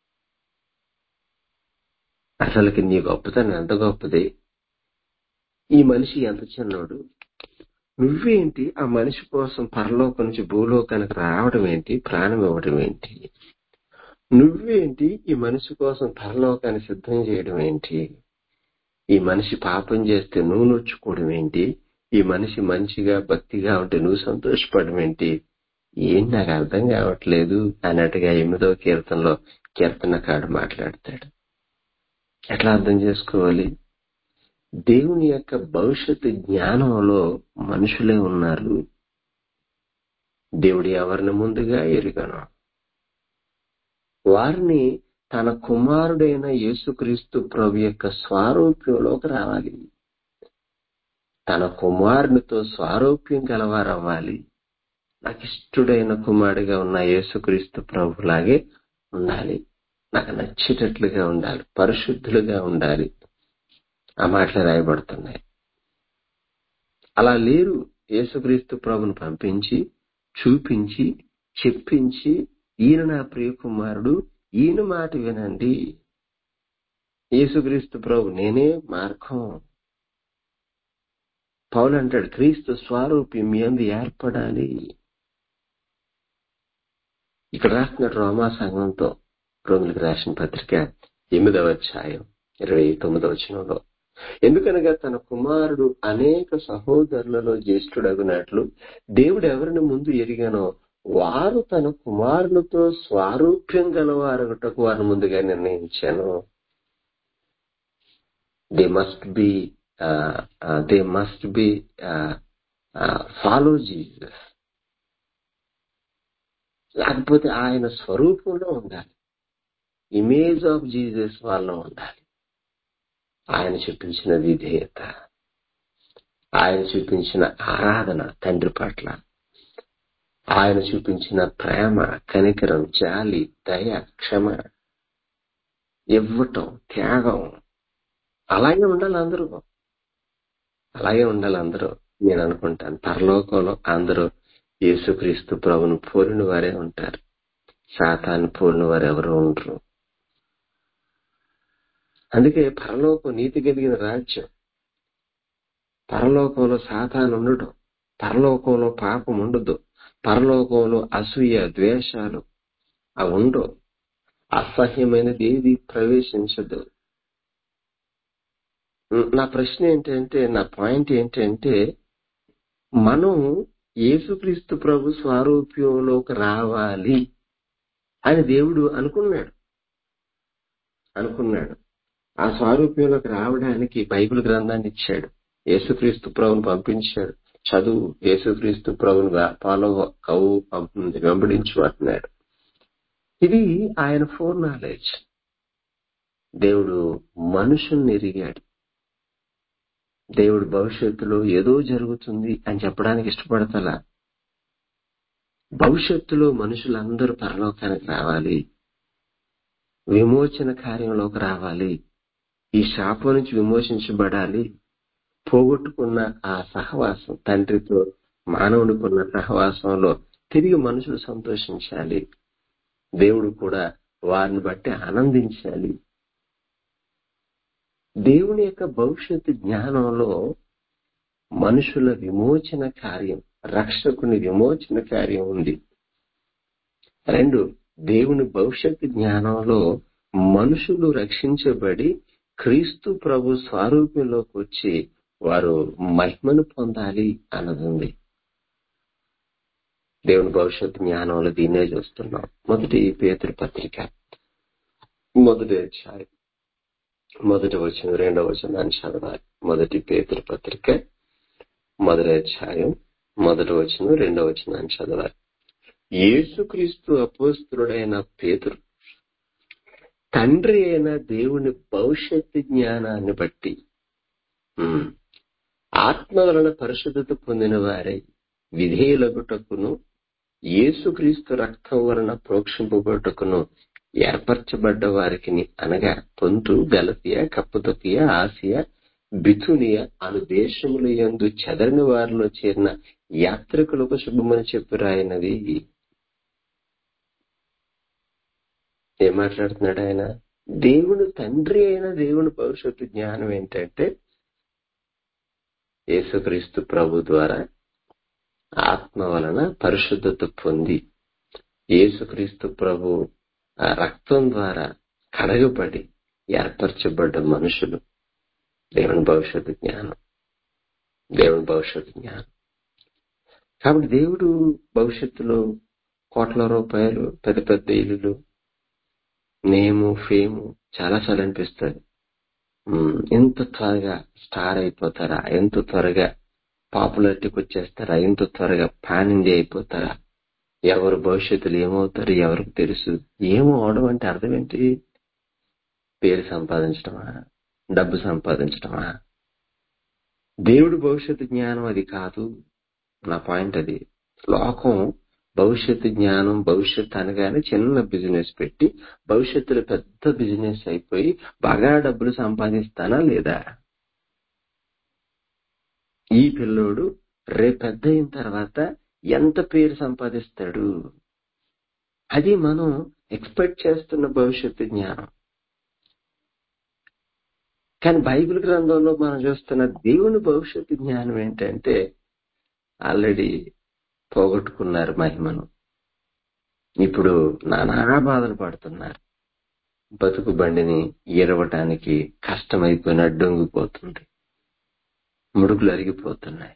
అసలుకి నీ గొప్పతనం ఎంత గొప్పది ఈ మనిషి ఎంత చిన్నోడు నువ్వేంటి ఆ మనిషి కోసం పరలోకం నుంచి భూలోకానికి రావడం ఏంటి ప్రాణం ఇవ్వడం ఏంటి నువ్వేంటి ఈ మనిషి కోసం పరలోకాన్ని సిద్ధం చేయడం ఏంటి ఈ మనిషి పాపం చేస్తే నువ్వు నొచ్చుకోవడం ఏంటి ఈ మనిషి మంచిగా భక్తిగా ఉంటే నువ్వు సంతోషపడడం ఏంటి ఏం నాకు అర్థం కావట్లేదు అన్నట్టుగా ఎనిమిదో కీర్తనలో కీర్తనకాడు మాట్లాడతాడు ఎట్లా అర్థం చేసుకోవాలి దేవుని యొక్క భవిష్యత్తు జ్ఞానంలో మనుషులే ఉన్నారు దేవుడు ఎవరిని ముందుగా ఎరుగను వారిని తన కుమారుడైన యేసుక్రీస్తు ప్రభు యొక్క స్వారూప్యంలోకి రావాలి తన కుమారునితో స్వారూప్యం గలవారవ్వాలి నాకు ఇష్టడైన కుమారుడిగా ఉన్న యేసుక్రీస్తు ప్రభులాగే ఉండాలి నాకు నచ్చేటట్లుగా ఉండాలి పరిశుద్ధులుగా ఉండాలి ఆ మాటలు రాయబడుతున్నాయి అలా లేరు యేసుక్రీస్తు ప్రభును పంపించి చూపించి చెప్పించి ఈయన నా ప్రియ కుమారుడు ఈయన మాట వినండి యేసుక్రీస్తు ప్రభు నేనే మార్గం పౌలు అంటాడు క్రీస్తు స్వారూప్యం మీ అందు ఏర్పడాలి ఇక్కడ రాస్తున్న రోమా సంఘంతో రోమిలకు రాసిన పత్రిక ఎనిమిదవ అధ్యాయం ఇరవై తొమ్మిదవ వచనంలో ఎందుకనగా తన కుమారుడు అనేక సహోదరులలో జ్యేష్ఠుడగునట్లు దేవుడు ఎవరిని ముందు ఎరిగానో వారు తన కుమారులతో స్వారూప్యం గలవారగటకు వారిని ముందుగా నిర్ణయించాను they must be they must be follow Jesus లేకపోతే ఆయన స్వరూపంలో ఉండాలి ఇమేజ్ ఆఫ్ జీసస్ వాళ్ళలో ఉండాలి ఆయన చూపించిన విధేయత ఆయన చూపించిన ఆరాధన తండ్రి పట్ల ఆయన చూపించిన ప్రేమ కనికరం జాలి దయ క్షమ ఇవ్వటం త్యాగం అలాగే ఉండాలి అందరూ అలాగే ఉండాలి అందరూ నేను అనుకుంటాను పరలోకంలో అందరూ యేసుక్రీస్తు ప్రభును పోలిన వారే ఉంటారు శాతాన్ని పోలిన వారు ఎవరు ఉండరు అందుకే పరలోకం నీతి కలిగిన రాజ్యం పరలోకంలో సాతాను ఉండడు పరలోకంలో పాపం ఉండదు పరలోకంలో అసూయ ద్వేషాలు అవి ఉండవు అసహ్యమైనది ఏది ప్రవేశించదు నా ప్రశ్న ఏంటంటే నా పాయింట్ ఏంటంటే మనం యేసుక్రీస్తు ప్రభు స్వారూప్యంలోకి రావాలి అని దేవుడు అనుకున్నాడు అనుకున్నాడు ఆ స్వారూప్యంలోకి రావడానికి బైబిల్ గ్రంథాన్ని ఇచ్చాడు యేసుక్రీస్తు ప్రభుని పంపించాడు చదువు యేసుక్రీస్తు ప్రభుని ఫాలో కవు వెంబడించు అంటున్నాడు ఇది ఆయన ఫోర్ నాలెడ్జ్ దేవుడు మనుషుల్ని ఎరిగాడు దేవుడు భవిష్యత్తులో ఏదో జరుగుతుంది అని చెప్పడానికి ఇష్టపడతలా భవిష్యత్తులో మనుషులందరూ పరలోకానికి రావాలి విమోచన కార్యంలోకి రావాలి ఈ శాపం నుంచి విమోచించబడాలి పోగొట్టుకున్న ఆ సహవాసం తండ్రితో మానవుడికున్న సహవాసంలో తిరిగి మనుషులు సంతోషించాలి దేవుడు కూడా వారిని బట్టి ఆనందించాలి దేవుని యొక్క భవిష్యత్తు జ్ఞానంలో మనుషుల విమోచన కార్యం రక్షకుని విమోచన కార్యం ఉంది రెండు దేవుని భవిష్యత్తు జ్ఞానంలో మనుషులు రక్షించబడి క్రీస్తు ప్రభు స్వారూప్యంలోకి వచ్చి వారు మహిమను పొందాలి అన్నది ఉంది దేవుని భవిష్యత్తు జ్ఞానంలో దీన్నే చూస్తున్నాం మొదటి పేతురు పత్రిక మొదటి అధ్యాయం మొదటి వచ్చిన రెండవ వచనాన్ని చదవాలి మొదటి పేతురు పత్రిక మొదటి అధ్యాయం మొదటి వచ్చిన రెండవ వచనాన్ని చదవాలి యేసుక్రీస్తు అపోస్తుడైన పేతురు తండ్రి అయిన దేవుని భవిష్యత్తు జ్ఞానాన్ని బట్టి ఉమ్. ఆత్మ వలన పరిశుద్ధత పొందిన వారై విధేయులగుటకును యేసుక్రీస్తు రక్తం వలన ప్రోక్షింపబడుటకును ఏర్పరచబడ్డ వారికి అనగా పొంతు గలతియ కప్పుతొకియ ఆసియా బితునియ అను దేశముల యందు చెదరిన వారిలో చేరిన యాత్రికులకు శుభమని చెప్పి రాయినది ఏం మాట్లాడుతున్నాడు ఆయన దేవుడు తండ్రి అయిన దేవుని భవిష్యత్తు జ్ఞానం ఏంటంటే యేసుక్రీస్తు ప్రభు ద్వారా ఆత్మ వలన పరిశుద్ధత పొంది యేసుక్రీస్తు ప్రభు ఆ రక్తం ద్వారా కడగబడి ఏర్పరచబడ్డ మనుషులు దేవుని భవిష్యత్తు జ్ఞానం దేవుని భవిష్యత్తు జ్ఞానం కాబట్టి దేవుడు భవిష్యత్తులో కోట్ల రూపాయలు పెద్ద పెద్ద ఇల్లులు నేము ఫేము చాలా చాలా అనిపిస్తుంది ఉమ్, ఎంత త్వరగా స్టార్ అయిపోతారా ఎంత త్వరగా పాపులారిటీకి వచ్చేస్తారా ఎంత త్వరగా పాన్ ఇండియా అయిపోతారా ఎవరు భవిష్యత్తులో ఏమవుతారు ఎవరికి తెలుసు ఏమో అవడం అంటే అర్థం ఏంటి పేరు సంపాదించడమా డబ్బు సంపాదించడమా దేవుడి భవిష్యత్తు జ్ఞానం అది కాదు నా పాయింట్ అది లోకం భవిష్యత్తు జ్ఞానం భవిష్యత్తు అనగానే చిన్న బిజినెస్ పెట్టి భవిష్యత్తులో పెద్ద బిజినెస్ అయిపోయి బాగా డబ్బులు సంపాదిస్తానా లేదా ఈ పిల్లోడు రేపు పెద్ద అయిన తర్వాత ఎంత పేరు సంపాదిస్తాడు అది మనం ఎక్స్పెక్ట్ చేస్తున్న భవిష్యత్తు జ్ఞానం కానీ బైబిల్ గ్రంథంలో మనం చూస్తున్న దేవుని భవిష్యత్తు జ్ఞానం ఏంటంటే ఆల్రెడీ పోగొట్టుకున్నారు మహిమను ఇప్పుడు నానా బాధలు పడుతున్నారు బతుకు బండిని ఈరవటానికి కష్టమైపోయిన డొంగిపోతుంది ముడుకులు అరిగిపోతున్నాయి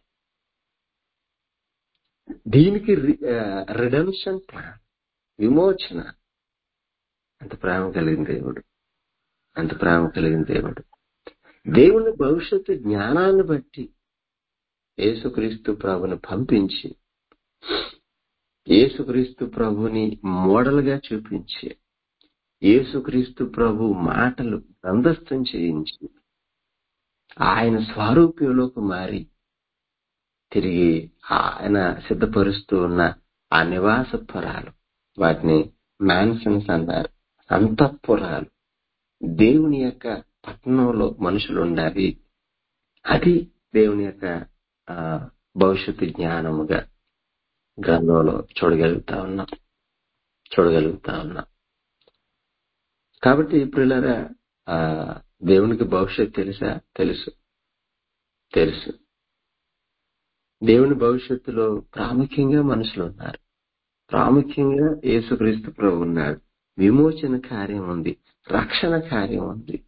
దీనికి రిడమ్షన్ ప్లాన్ విమోచన అంత ప్రేమ కలిగిన దేవుడు అంత ప్రేమ కలిగిన దేవుడు దేవుని భవిష్యత్తు జ్ఞానాన్ని బట్టి యేసుక్రీస్తు ప్రభుని పంపించి యేసుక్రీస్తు ప్రభుని మోడల్గా చూపించి యేసుక్రీస్తు ప్రభు మాటలు గ్రంథస్థం చేయించి ఆయన స్వారూప్యంలోకి మారి తిరిగి ఆయన సిద్ధపరుస్తూ ఉన్న ఆ నివాస పురాలు వాటిని మ్యాన్సన్స్ అన్నారు అంతఃపురాలు దేవుని యొక్క పట్టణంలో మనుషులు ఉండాలి అది దేవుని యొక్క ఆ, భవిష్యత్తు జ్ఞానముగా గ్రంథంలో చూడగలుగుతా ఉన్నాం చూడగలుగుతా ఉన్నాం కాబట్టి ఇప్పుడు ఆ దేవునికి భవిష్యత్తు తెలుసా తెలుసు తెలుసు దేవుని భవిష్యత్తులో ప్రాముఖ్యంగా మనుషులు ఉన్నారు ప్రాముఖ్యంగా యేసుక్రీస్తు ప్రభు ఉన్నాడు విమోచన కార్యం ఉంది రక్షణ కార్యం ఉంది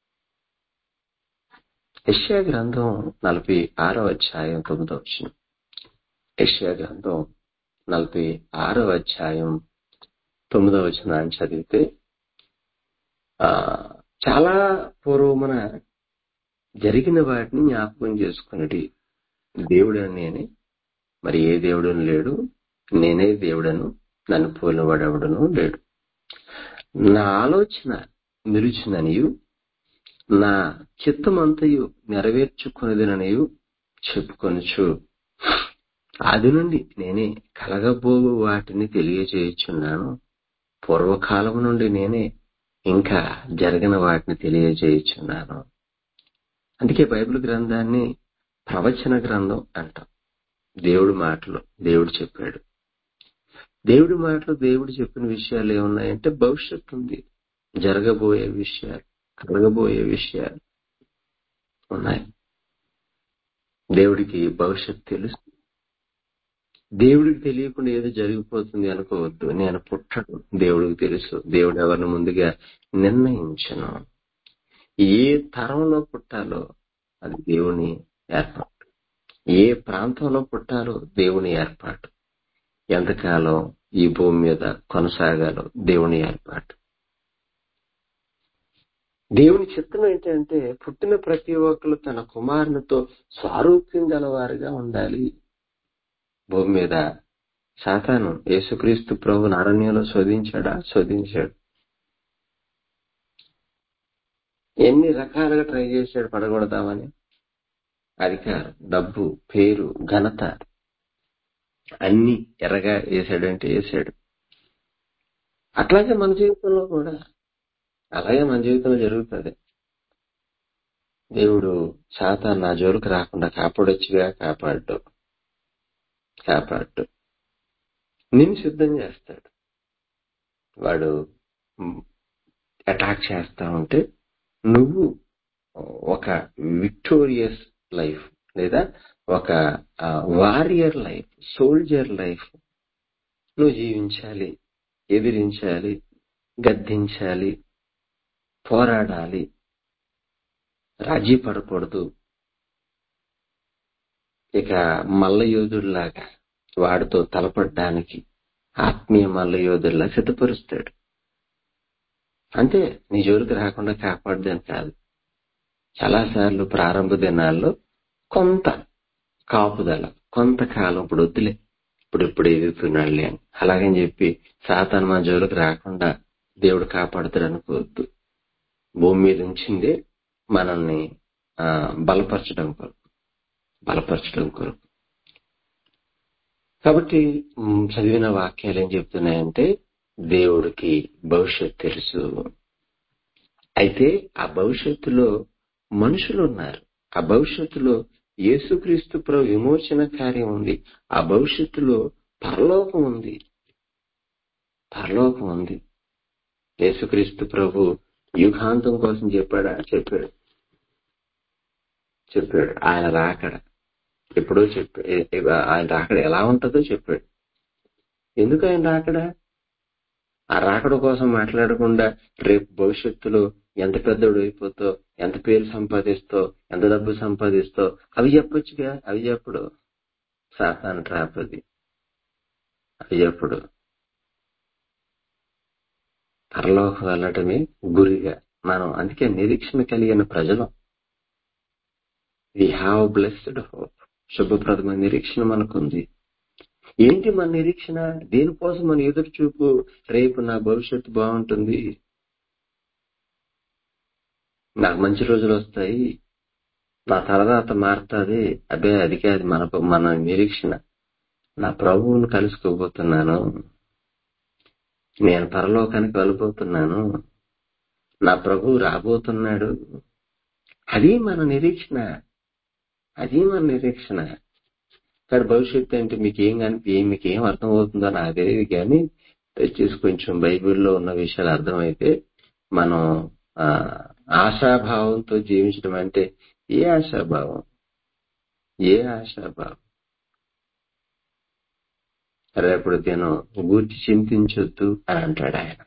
యెషయా గ్రంథం నలభై ఆరో అధ్యాయం తొమ్మిదో వచ్చిన యెషయా గ్రంథం నలభై ఆరో అధ్యాయం తొమ్మిదో వచ్చిన చదివితే ఆ చాలా పూర్వమున జరిగిన వాటిని జ్ఞాపకం చేసుకున్నది దేవుడని నేనే మరి ఏ దేవుడని లేడు నేనే దేవుడను నన్ను పోలినవాడెవడను లేడు నా ఆలోచన నిలిచిననియు నా చిత్తమంతయు నెరవేర్చుకున్నదిననియు చెప్పుకొనుచు ఆది నుండి నేనే కలగబోవు వాటిని తెలియజేయుచున్నాను పూర్వకాలం నుండి నేనే ఇంకా జరగని వాటిని తెలియజేయుచున్నాను అందుకే బైబిల్ గ్రంథాన్ని ప్రవచన గ్రంథం అంటాం దేవుడి మాటలు దేవుడు చెప్పాడు దేవుడి మాటలు దేవుడు చెప్పిన విషయాలు ఏమున్నాయంటే భవిష్యత్తు ఉంది జరగబోయే విషయాలు కలగబోయే విషయాలు ఉన్నాయి దేవుడికి భవిష్యత్తు తెలుసు దేవుడికి తెలియకుండా ఏదో జరిగిపోతుంది అనుకోవద్దు నేను పుట్టడు దేవుడికి తెలుసు దేవుడు ఎవరిని ముందుగా నిర్ణయించను ఏ తరంలో పుట్టాలో అది దేవుని ఏర్పాటు ఏ ప్రాంతంలో పుట్టాలో దేవుని ఏర్పాటు ఎంతకాలం ఈ భూమి మీద కొనసాగాలో దేవుని ఏర్పాటు దేవుని చిత్తం ఏంటంటే పుట్టిన ప్రతి ఒక్కరు తన కుమారునితో స్వారూప్యం గలవారుగా ఉండాలి భూమి మీద సాతాను యేసుక్రీస్తు ప్రభు అరణ్యంలో శోధించాడా శోధించాడు ఎన్ని రకాలుగా ట్రై చేశాడు పడగొడదామని అధికారం డబ్బు పేరు ఘనత అన్ని ఎర్రగా వేసాడంటే వేసాడు అట్లాగే మన జీవితంలో కూడా అలాగే మన జీవితంలో జరుగుతుంది దేవుడు సాతాన్ నా జోలికి రాకుండా కాపాడొచ్చుగా కాపాడు కాపాడు నిన్ను సిద్ధం చేస్తాడు వాడు అటాక్ చేస్తా ఉంటే నువ్వు ఒక విక్టోరియస్ లైఫ్ లేదా ఒక వారియర్ లైఫ్ సోల్జర్ లైఫ్ నువ్వు జీవించాలి ఎదిరించాలి గద్దించాలి పోరాడాలి రాజీ పడకూడదు ఇక మల్ల యోధుడిలాగా వాడితో తలపడడానికి ఆత్మీయ మల్ల యోధుడిలా సిద్ధపరుస్తాడు అంతే నీ జోలికి రాకుండా కాపాడదని కాదు చాలాసార్లు ప్రారంభ దినాల్లో కొంత కాపుదల కొంతకాలం ఇప్పుడు వద్దులే ఇప్పుడు ఇప్పుడు ఎదుగుతున్నాడులే అని అలాగని చెప్పి సాతాను మన జోలికి రాకుండా దేవుడు కాపాడుతాడు అనుకోవద్దు భూమి మీద ఉంచిందే మనల్ని ఆ, బలపరచడం కొరకు బలపరచడం కొరకు కాబట్టి మ్, చదివిన వాక్యాలు ఏం చెప్తున్నాయంటే దేవుడికి భవిష్యత్ తెలుసు అయితే ఆ భవిష్యత్తులో మనుషులు ఉన్నారు ఆ భవిష్యత్తులో యేసుక్రీస్తు ప్రభు విమోచన కార్యం ఉంది ఆ భవిష్యత్తులో పరలోకం ఉంది పరలోకం ఉంది యేసుక్రీస్తు ప్రభు యుగాంతం కోసం చెప్పాడా చెప్పాడు చెప్పాడు ఆయన రాకడ ఎప్పుడో చెప్పాడు ఆయన రాకడ ఎలా ఉంటుందో చెప్పాడు ఎందుకు ఆయన రాకడ ఆ రాకడ కోసం మాట్లాడకుండా రేపు భవిష్యత్తులో ఎంత పెద్దోడు అయిపోతావు ఎంత పేరు సంపాదిస్తావు ఎంత డబ్బు సంపాదిస్తావు అవి చెప్పొచ్చుగా అవి చెప్పడు సాతాన్ ట్రాప్ అది అవి చెప్పడు పరలోకం వెళ్ళటమే గురిగా మనం అందుకే నిరీక్షణ కలిగిన ప్రజలు వి హ్యావ్ బ్లెస్డ్ హోప్ శుభప్రదమైన నిరీక్షణ మనకుంది ఏంటి మన నిరీక్షణ దేనికోసం మన ఎదురు చూపు రేపు నా భవిష్యత్తు బాగుంటుంది నాకు మంచి రోజులు వస్తాయి నా తలరాత మారుతుంది అదే అది కాదు మన మన నిరీక్షణ నా ప్రభువును కలుసుకోబోతున్నాను నేను పరలోకానికి వెళ్ళిపోతున్నాను నా ప్రభువు రాబోతున్నాడు అది మన నిరీక్షణ అది మన నిరీక్షణ కానీ భవిష్యత్తు అంటే మీకు ఏం కానీ మీకు ఏం అర్థం అవుతుందో నాకు తెలియదు కానీ దయచేసి కొంచెం బైబిల్లో ఉన్న విషయాలు అర్థమైతే మనం ఆ, ఆశాభావంతో జీవించడం అంటే ఏ ఆశాభావం ఏ ఆశాభావం రేపటి దినం గూర్చి చింతించొద్దు అని అంటాడు ఆయన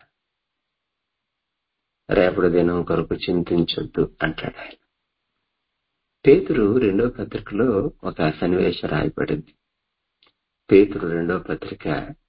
రేపటి దినం కొరకు చింతించొద్దు అంటాడు ఆయన పేతురు రెండో పత్రికలో ఒక సన్నివేశం రాయబడింది పేతురు రెండో పత్రిక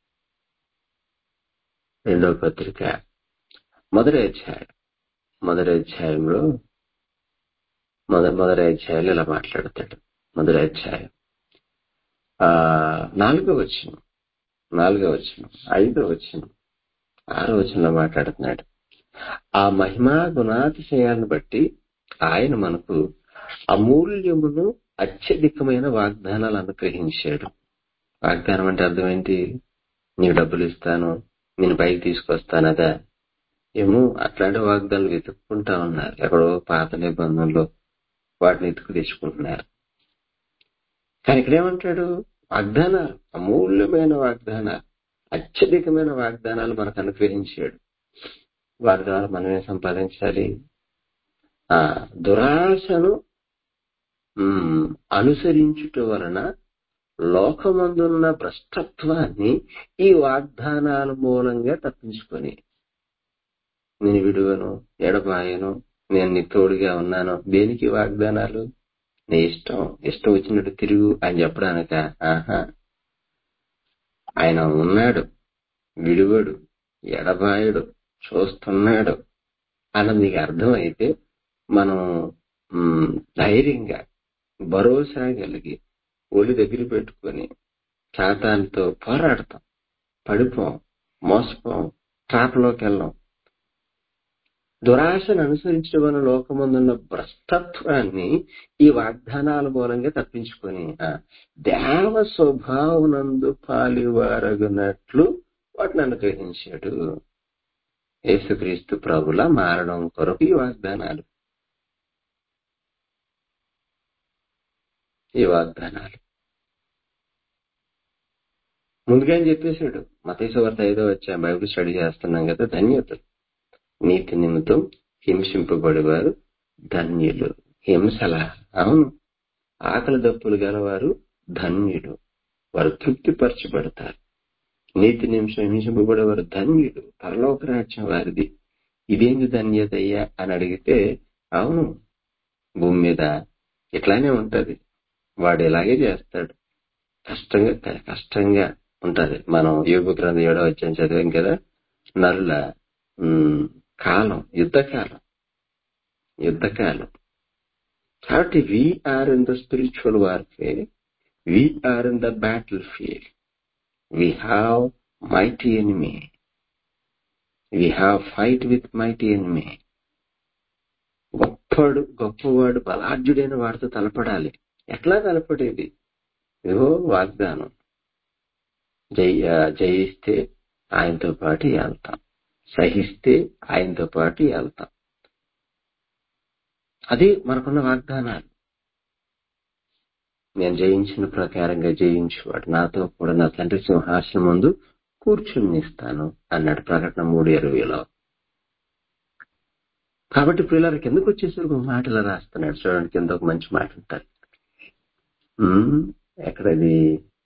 రెండో పత్రిక మొదటి అధ్యాయం మొదటి అధ్యాయంలో మొద మొదటి అధ్యాయంలో ఇలా మాట్లాడతాడు మొదటి అధ్యాయం ఆ నాలుగో వచ్చిన నాలుగో వచ్చిన ఐదో వచ్చిన ఆరో వచనంలో మాట్లాడుతున్నాడు ఆ మహిమా గుణాతిశయాన్ని బట్టి ఆయన మనకు అమూల్యమును అత్యధికమైన వాగ్దానాలు అనుగ్రహించాడు వాగ్దానం అంటే అర్థం ఏంటి నీకు డబ్బులు ఇస్తాను నేను పైకి తీసుకొస్తానదా ఏమో అట్లాంటి వాగ్దానాలు వెతుక్కుంటా ఉన్నారు ఎక్కడో పాత నిబంధనలో వాటిని ఎత్తుకు తెచ్చుకుంటున్నారు కానీ ఇక్కడేమంటాడు వాగ్దానాలు అమూల్యమైన వాగ్దానాలు అత్యధికమైన వాగ్దానాలు మనకు అనుగ్రహించాడు వారి ద్వారా మనమే సంపాదించాలి ఆ దురాశను మ్, అనుసరించుట వలన లోకమందున్న భ్రష్టత్వాన్ని ఈ వాగ్దానాల మూలంగా తప్పించుకొని నేను విడువను ఎడబాయను నేను నీ తోడుగా ఉన్నాను దేనికి వాగ్దానాలు నీ ఇష్టం ఇష్టం వచ్చినట్టు తిరుగు అని చెప్పడానిక ఆహా ఆయన ఉన్నాడు విడువడు ఎడబాయడు చూస్తున్నాడు అన్నది నీకు అర్థమైతే మనం మ్, ధైర్యంగా భరోసా కలిగి ఒళ్ళు దగ్గర పెట్టుకొని శాతానితో పోరాడతాం పడిపోం మోసపోం ట్రాప్లోకి వెళ్ళాం దురాశను అనుసరించడం వల్ల లోకమందున్న భ్రష్టత్వాన్ని ఈ వాగ్దానాల మూలంగా తప్పించుకొని ఆ, దేవ స్వభావనందు పాలివారగునట్లు వాటిని అనుగ్రహించాడు యేసుక్రీస్తు ప్రభుల మారడం కొరకు ఈ వాగ్దానాలు ఈ వాగ్దానాలు ముందుగా ఆయన చెప్పేశాడు మతేశ్వార్త ఐదో వచ్చా బైబిల్ స్టడీ చేస్తున్నాం కదా ధన్యతలు నీతి నిమిత్తం హింసింపబడేవారు ధన్యులు హింసల అవును ఆకలి దప్పులు గలవారు ధన్యులు వారు తృప్తిపరచబడతారు నీతి నిమిషం హింసింపబడేవారు ధన్యులు పరలోక రాజ్యం వారిది ఇదేంది ధన్యత అయ్యా అని అడిగితే అవును భూమి మీద ఇట్లానే ఉంటది వాడు ఇలాగే చేస్తాడు కష్టంగా కష్టంగా ఉంటది మనం యోగ గ్రంథం ఏడో వచ్చాను చదివాం కదా నరుల ఉమ్, కాలం యుద్ధకాలం యుద్ధకాలం కాబట్టి we are in the spiritual warfare we are in the battlefield we have mighty enemy we have fight with mighty enemy గొప్పవాడు గొప్పవాడు బలాఢ్యుడైన వాడితో తలపడాలి ఎట్లా తలపడేది ఇదిగో వాగ్దానం జయ జయిస్తే ఆయనతో పాటు వెళ్తాం సహిస్తే ఆయనతో పాటు వెళ్తాం అది మనకున్న వాగ్దానాలు నేను జయించిన ప్రకారంగా జయించువాడు నాతో కూడా నా తండ్రి సింహాసనం ముందు కూర్చుని ఇస్తాను అన్నాడు ప్రకటన మూడు ఇరవైలో కాబట్టి పిల్లల కిందకు వచ్చేసరికి ఒక మాట ఇలా రాస్తున్నాడు చూడండి కింద ఒక మంచి మాట ఉంటారు ఉమ్, ఎక్కడది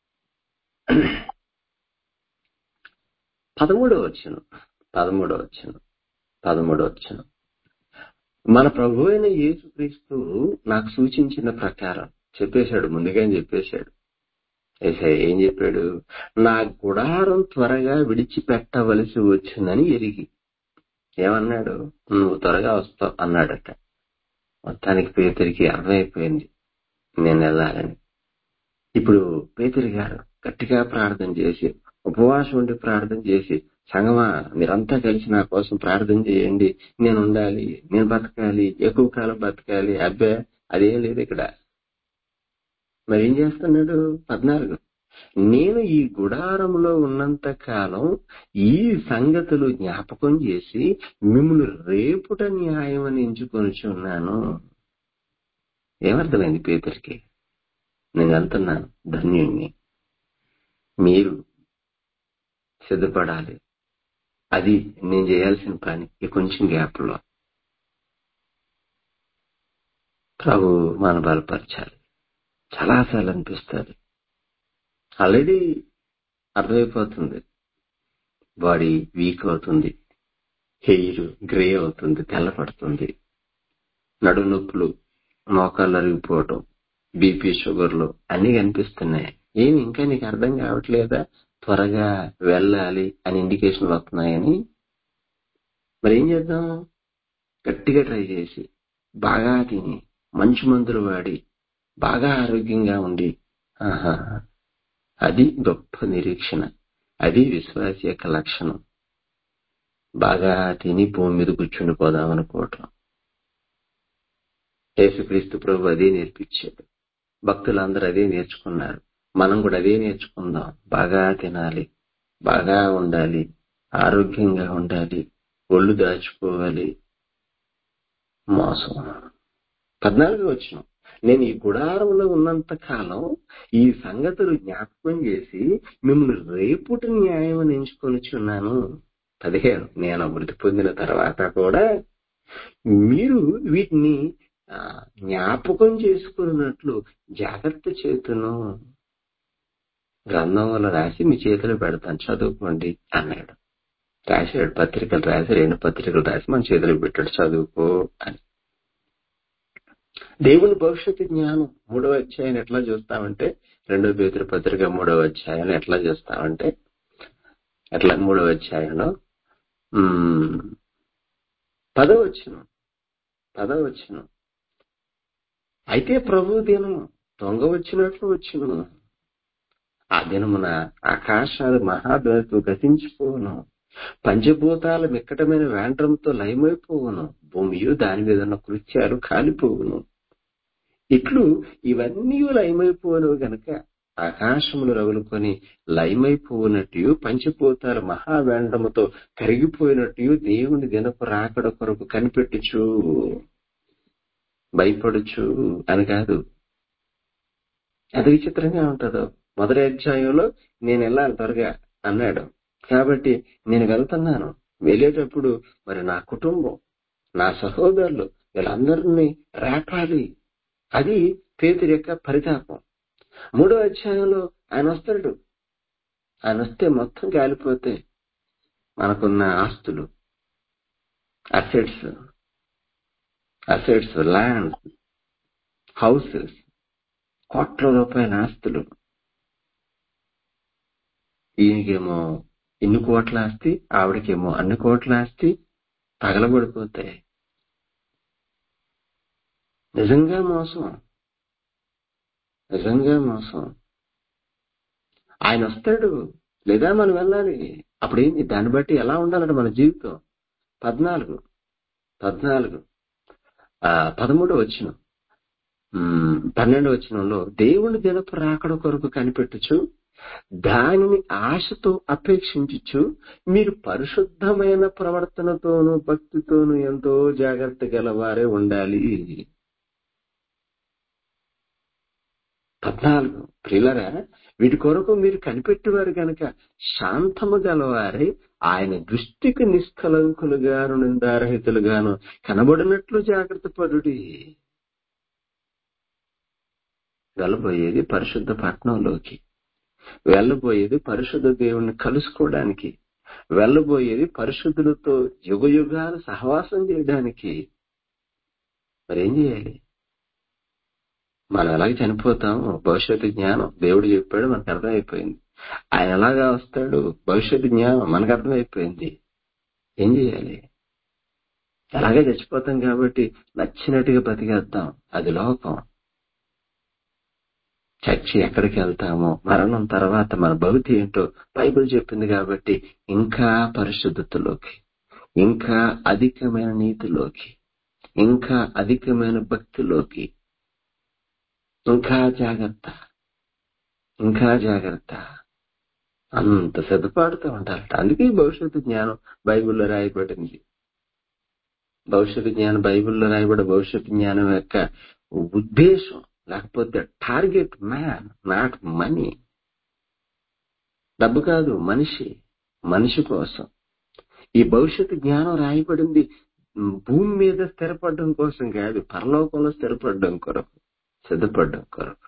పదమూడో వచ్చను పదమూడో వచ్చను పదమూడో వచ్చను మన ప్రభు అయిన యేసుక్రీస్తు నాకు సూచించిన ప్రకారం చెప్పేశాడు ముందుగానే చెప్పేశాడు ఏసయ్య ఏం చెప్పాడు నా గుడారం త్వరగా విడిచిపెట్టవలసి వచ్చిందని ఎరిగి ఏమన్నాడు నువ్వు త్వరగా వస్తావు అన్నాడట మొత్తానికి పేదరికి అర్థమైపోయింది నేను వెళ్ళాలని ఇప్పుడు పేతురి గారు గట్టిగా ప్రార్థన చేసి ఉపవాసం ఉండి ప్రార్థన చేసి సంగమా మీరంతా కలిసి నా కోసం ప్రార్థన చేయండి నేను ఉండాలి నేను బతకాలి ఎక్కువ కాలం బతకాలి అబ్బే అదేం లేదు ఇక్కడ మరి ఏం చేస్తున్నాడు పద్నాలుగు నేను ఈ గుడారంలో ఉన్నంత కాలం ఈ సంగతులు జ్ఞాపకం చేసి మిమ్మల్ని రేపుట న్యాయం అని ఎంచుకొని ఉన్నాను ఏమర్థమైంది పేదరికి నేను వెళ్తున్నాను ధన్యుణ్ణి మీరు సిద్ధపడాలి అది నేను చేయాల్సిన పని ఈ కొంచెం గ్యాప్ లో ప్రభు మన బలపరచాలి చాలాసార్లు అనిపిస్తుంది ఆల్రెడీ అర్థమైపోతుంది బాడీ వీక్ అవుతుంది హెయిర్ గ్రే అవుతుంది తెల్లపడుతుంది నడుము నొప్పులు మోకాళ్ళు అరిగిపోవటం బీపీ షుగర్లు అన్ని కనిపిస్తున్నాయి ఏమి ఇంకా నీకు అర్థం కావట్లేదా త్వరగా వెళ్ళాలి అని ఇండికేషన్ వస్తున్నాయని మరి ఏం చేద్దాం గట్టిగా ట్రై చేసి బాగా తిని మంచి మందులు వాడి బాగా ఆరోగ్యంగా ఉండి ఆహా అది గొప్ప నిరీక్షణ అది విశ్వాస యొక్క లక్షణం బాగా తిని భూమి మీద కూర్చుండిపోదాం అనుకోవటం యేసుక్రీస్తు ప్రభు అదే నేర్పించాడు భక్తులందరూ అదే నేర్చుకున్నారు మనం కూడా అదే నేర్చుకుందాం బాగా తినాలి బాగా ఉండాలి ఆరోగ్యంగా ఉండాలి ఒళ్ళు దాచుకోవాలి మోసం పద్నాలుగు వచ్చిన నేను ఈ గుడారంలో ఉన్నంత కాలం ఈ సంగతులు జ్ఞాపకం చేసి మిమ్మల్ని రేపుటి న్యాయం అని ఎంచుకొని ఉన్నాను పదిహేను నేను అభివృద్ధి పొందిన తర్వాత కూడా మీరు వీటిని ఆ, జ్ఞాపకం చేసుకున్నట్లు జాగ్రత్త చేతును గ్రంథం వల్ల రాసి మీ చేతిలో పెడతాను చదువుకోండి అన్నాడు రాశాడు పత్రికలు రాసి రెండు పత్రికలు రాసి మన చేతిలో పెట్టాడు చదువుకో అని దేవుని భవిష్యత్తు జ్ఞానం మూడవ అధ్యాయం ఎట్లా చూస్తామంటే రెండో పేతురు పత్రిక మూడవ అధ్యాయం ఎట్లా చూస్తామంటే ఎట్లా మూడవ అధ్యాయంలో ఉమ్, పదవ వచ్చును పదవ వచ్చును అయితే ప్రభు దినము దొంగ వచ్చినట్లు వచ్చును ఆ దినమున ఆకాశాలు మహాబలతో గతించిపోను పంచభూతాల మిక్కటమైన వేండ్రంతో లయమైపోవును భూమియు దాని మీద ఉన్న కృత్యాలు కాలిపోవును ఇట్లు ఇవన్నీ లయమైపోను గనక ఆకాశములు రగులుకొని లయమైపోవునట్టు పంచభూతాల మహావేండముతో కరిగిపోయినట్టు దేవుని దినపు రాకడ కొరకు కనిపెట్టుచు భయపడుచు అని కాదు అది విచిత్రంగా ఉంటుందో మొదటి అధ్యాయంలో నేను వెళ్ళాలి త్వరగా అన్నాడు కాబట్టి నేను వెళ్తున్నాను వెళ్ళేటప్పుడు మరి నా కుటుంబం నా సహోదరులు వీళ్ళందరినీ రేపాలి అది పేతురి యొక్క పరితాపం మూడో అధ్యాయంలో ఆయన వస్తాడు ఆయన వస్తే మొత్తం కాలిపోతే మనకున్న ఆస్తులు అసెట్స్ అసెట్స్ ల్యాండ్ హౌసెస్ కోట్ల రూపాయల ఆస్తులు ఈయనకేమో ఇన్ని కోట్ల ఆస్తి ఆవిడకేమో అన్ని కోట్ల ఆస్తి తగలబడిపోతాయి నిజంగా మోసం నిజంగా మోసం ఆయన వస్తాడు లేదా మనం వెళ్ళాలి అప్పుడు ఏంటి దాన్ని బట్టి ఎలా ఉండాలంటే మన జీవితం పద్నాలుగు పద్నాలుగు ఆ పదమూడు వచ్చిన పన్నెండు వచనంలో దేవుని దినపు రాకడ కొరకు కనిపెట్టుచు దానిని ఆశతో అపేక్షించుచు మీరు పరిశుద్ధమైన ప్రవర్తనతోనూ భక్తితోనూ ఎంతో జాగ్రత్త గలవారే ఉండాలి పద్నాలుగు ప్రియులరా వీటి కొరకు మీరు కనిపెట్టేవారు గనక శాంతము గలవారై ఆయన దృష్టికి నిష్కలంకులుగాను నిందారహితులుగాను కనబడినట్లు జాగ్రత్త పడుడి వెళ్ళబోయేది పరిశుద్ధ పట్నంలోకి వెళ్ళబోయేది పరిశుద్ధ దేవుణ్ణి కలుసుకోవడానికి వెళ్ళబోయేది పరిశుద్ధులతో యుగ యుగాలు సహవాసం చేయడానికి మరేం చేయాలి మనం ఎలాగ చనిపోతాము భవిష్యత్తు జ్ఞానం దేవుడు చెప్పాడు మనకు అర్థమైపోయింది ఆయన ఎలాగా వస్తాడు భవిష్యత్తు జ్ఞానం మనకు అర్థమైపోయింది ఏం చేయాలి ఎలాగే చచ్చిపోతాం కాబట్టి నచ్చినట్టుగా బతికేద్దాం అది లోకం చచ్చి ఎక్కడికి వెళ్తామో మరణం తర్వాత మన భవితి ఏంటో బైబిల్ చెప్పింది కాబట్టి ఇంకా పరిశుద్ధతలోకి ఇంకా అధికమైన నీతిలోకి ఇంకా అధికమైన భక్తిలోకి ఇంకా జాగ్రత్త ఇంకా జాగ్రత్త అంత సిద్ధపాడుతూ ఉండాలట అందుకే భవిష్యత్తు జ్ఞానం బైబిల్లో రాయబడింది భవిష్యత్తు జ్ఞానం బైబిల్లో రాయబడే భవిష్యత్తు జ్ఞానం యొక్క ఉద్దేశం లేకపోతే టార్గెట్ మ్యాన్ నాట్ మనీ డబ్బు కాదు మనిషి మనిషి కోసం ఈ భవిష్యత్తు జ్ఞానం రాయబడింది భూమి మీద స్థిరపడడం కోసం కాదు పరలోకంలో స్థిరపడడం కొరకు సిద్ధపడడం కొరకు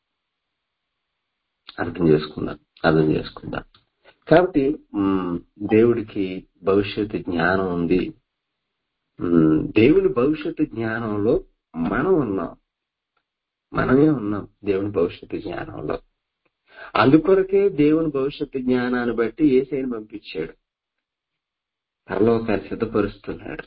అర్థం చేసుకుందాం అర్థం చేసుకుందాం కాబట్టి దేవుడికి భవిష్యత్తు జ్ఞానం ఉంది దేవుని భవిష్యత్తు జ్ఞానంలో మనం ఉన్నాం మనమే ఉన్నాం దేవుని భవిష్యత్తు జ్ఞానంలో అందుకొరకే దేవుని భవిష్యత్తు జ్ఞానాన్ని బట్టి ఏసైని పంపించాడు పరలోకాన్ని సిద్ధపరుస్తున్నాడు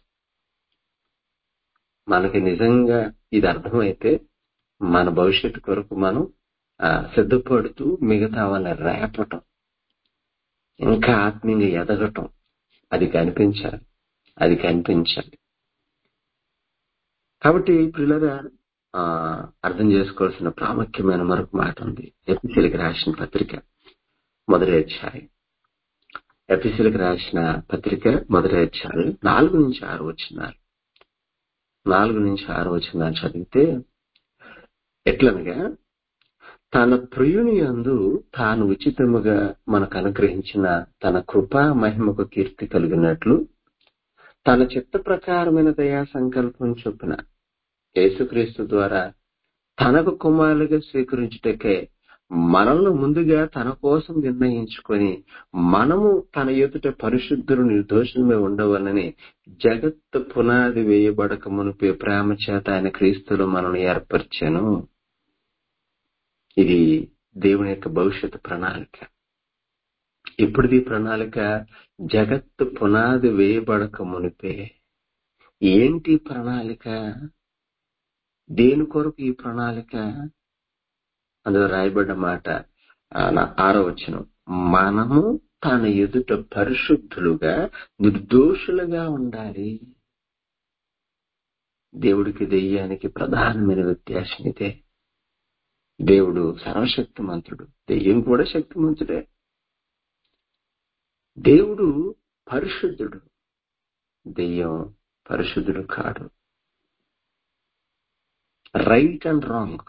మనకి నిజంగా ఇది అర్థమైతే మన భవిష్యత్తు కొరకు మనం సిద్ధపడుతూ మిగతా వాళ్ళని రేపటం ఇంకా ఆత్మీయంగా ఎదగటం అది కనిపించాలి అది కనిపించాలి కాబట్టి పిల్లగా అర్థం చేసుకోవాల్సిన ప్రాముఖ్యమైన మరొక మాట ఉంది ఎపిసిలికి రాసిన పత్రిక మొదటి అధ్యాయం ఎపిసిలికి రాసిన పత్రిక మొదటి అధ్యాయం నాలుగు నుంచి ఆరు వచ్చినారు నాలుగు నుంచి ఆరు వచ్చినారు చదివితే ఎట్లనగా తన ప్రియుని యందు తాను ఉచితముగా మనకు అనుగ్రహించిన తన కృపా మహిమకు కీర్తి కలిగినట్లు తన చిత్త ప్రకారమైన దయా సంకల్పం చొప్పున యేసుక్రీస్తు ద్వారా తనకు కుమారులుగా స్వీకరించుటకే మనల్ని ముందుగా తన కోసం నిర్ణయించుకొని మనము తన ఎదుట పరిశుద్ధులు నిర్దోషమే ఉండవలని జగత్ పునాది వేయబడక మునిపే ప్రేమ చేత ఆయన క్రీస్తులు మనల్ని ఏర్పరిచాను ఇది దేవుని యొక్క భవిష్యత్తు ప్రణాళిక ఇప్పుడుది ప్రణాళిక జగత్తు పునాది వేయబడక మునిపే ఏంటి ప్రణాళిక దేని కొరకు ఈ ప్రణాళిక అందులో రాయబడ్డ మాట ఆరో వచ్చిన మనము తన ఎదుట పరిశుద్ధులుగా నిర్దోషులుగా ఉండాలి దేవుడికి దెయ్యానికి ప్రధానమైన వ్యత్యాసం ఇదే దేవుడు సర్వశక్తిమంతుడు దెయ్యం కూడా శక్తిమంతుడే దేవుడు పరిశుద్ధుడు దెయ్యం పరిశుద్ధుడు కాడు రైట్ అండ్ రాంగ్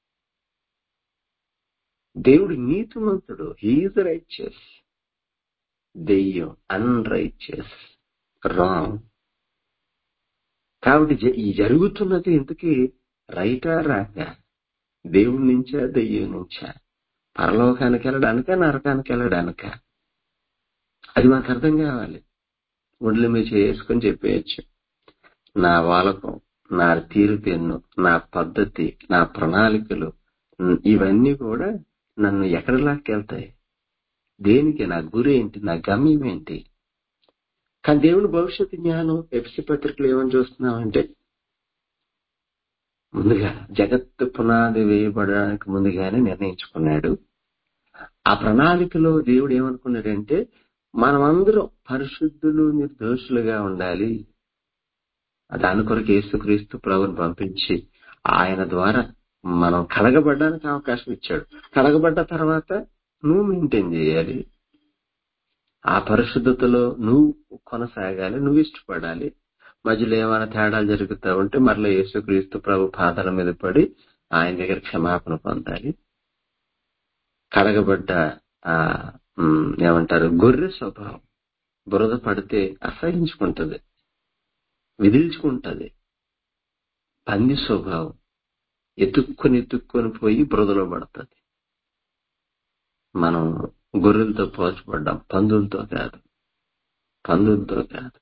దేవుడు నీతిమంతుడు హీఈస్ రైచియస్ దెయ్యం అన్రైచియస్ రాంగ్ కాబట్టి జ- ఈ జరుగుతున్నది ఇంతకీ రైటా రాక దేవుడి నుంచా దెయ్యం నుంచా పరలోకానికి వెళ్ళడానికా నరకానికి వెళ్ళడానికా అది మాకు అర్థం కావాలి ఒళ్ళు మీద చేసుకొని చెప్పేయచ్చు నా వాలకం నా తీరుతెన్ను నా పద్ధతి నా ప్రణాళికలు ఉమ్, ఇవన్నీ కూడా నన్ను ఎక్కడ లాక్కెళ్తాయి దేనికి నా గురి ఏంటి నా గమ్యం ఏంటి కానీ దేవుని భవిష్యత్తు జ్ఞానం ఎఫ్సి పత్రికలు ఏమని చూస్తున్నామంటే ముందుగా జగత్తు పునాది వేయబడడానికి ముందుగానే నిర్ణయించుకున్నాడు ఆ ప్రణాళికలో దేవుడు ఏమనుకున్నాడంటే మనమందరం పరిశుద్ధులు నిర్దోషులుగా ఉండాలి దాని కొరకు యేసుక్రీస్తు ప్రభుని పంపించి ఆయన ద్వారా మనం కడగబడడానికి అవకాశం ఇచ్చాడు కడగబడ్డ తర్వాత నువ్వు మెయింటైన్ చేయాలి ఆ పరిశుద్ధతలో నువ్వు కొనసాగాలి నువ్వు ఇష్టపడాలి మధ్యలో ఏమైనా తేడాలు జరుగుతా ఉంటే మరలా యేసుక్రీస్తు ప్రభు పాదాల మీద పడి ఆయన దగ్గర క్షమాపణ పొందాలి కడగబడ్డ ఆ ఉమ్, ఏమంటారు గొర్రె స్వభావం బురద పడితే అసహించుకుంటది విదిల్చుకుంటది పంది స్వభావం ఎతుక్కొని ఎతుక్కొని పోయి బురదలో పడుతుంది మనం గొర్రెలతో పోల్చబడ్డాం పందులతో కాదు పందులతో కాదు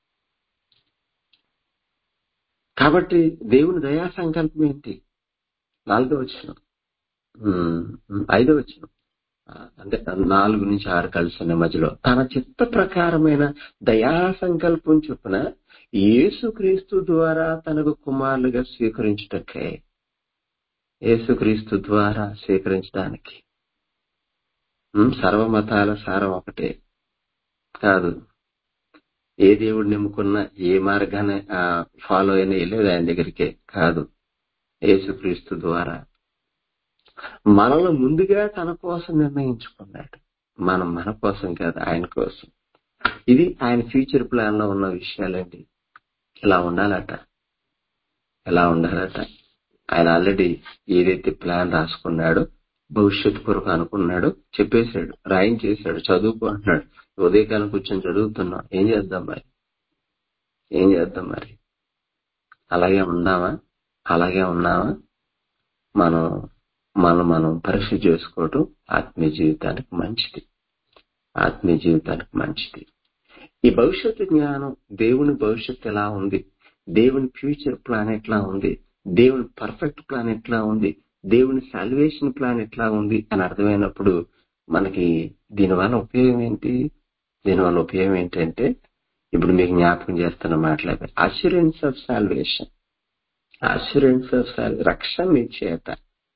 కాబట్టి దేవుని దయా సంకల్పం ఏంటి నాలుగో వచ్చిన ఐదో వచ్చిన అంటే నాలుగు నుంచి ఆరు కలిసి ఉన్న మధ్యలో తన చిత్త ప్రకారమైన దయా సంకల్పం చొప్పున యేసుక్రీస్తు ద్వారా తనకు కుమారులుగా స్వీకరించుటకే యేసుక్రీస్తు ద్వారా స్వీకరించడానికి ఉమ్, సర్వమతాల సారం ఒకటే కాదు ఏ దేవుడు నిమ్ముకున్నా ఏ మార్గాన్ని ఫాలో అయినా వెళ్ళేది ఆయన దగ్గరికే కాదు యేసుక్రీస్తు ద్వారా మనలో ముందుగా తన కోసం నిర్ణయించుకున్నాడు మనం మన కోసం కాదు ఆయన కోసం ఇది ఆయన ఫ్యూచర్ ప్లాన్ లో ఉన్న విషయాలండి ఇలా ఉండాలట ఎలా ఉండాలట ఆయన ఆల్రెడీ ఏదైతే ప్లాన్ రాసుకున్నాడో భవిష్యత్తు కొరకు అనుకున్నాడో చెప్పేశాడు రాయించేశాడు చదువుకో అంటున్నాడు ఉదయకాలం కూర్చొని చదువుతున్నాం ఏం చేద్దాం మరి ఏం చేద్దాం మరి అలాగే ఉందామా అలాగే ఉన్నామా మనం మనం మనం పరీక్ష చేసుకోవటం ఆత్మీయ జీవితానికి మంచిది ఆత్మీయ జీవితానికి మంచిది ఈ భవిష్యత్తు జ్ఞానం దేవుని భవిష్యత్తు ఎలా ఉంది దేవుని ఫ్యూచర్ ప్లాన్ ఎట్లా ఉంది దేవుని పర్ఫెక్ట్ ప్లాన్ ఎట్లా ఉంది దేవుని సాల్వేషన్ ప్లాన్ ఎట్లా ఉంది అని అర్థమైనప్పుడు మనకి దీనివల్ల ఉపయోగం ఏంటి దీనివల్ల ఉపయోగం ఏంటంటే ఇప్పుడు మీకు జ్ఞాపకం చేస్తున్న మాట్లాడే assurance of salvation assurance of sal రక్షణ నిశ్చేత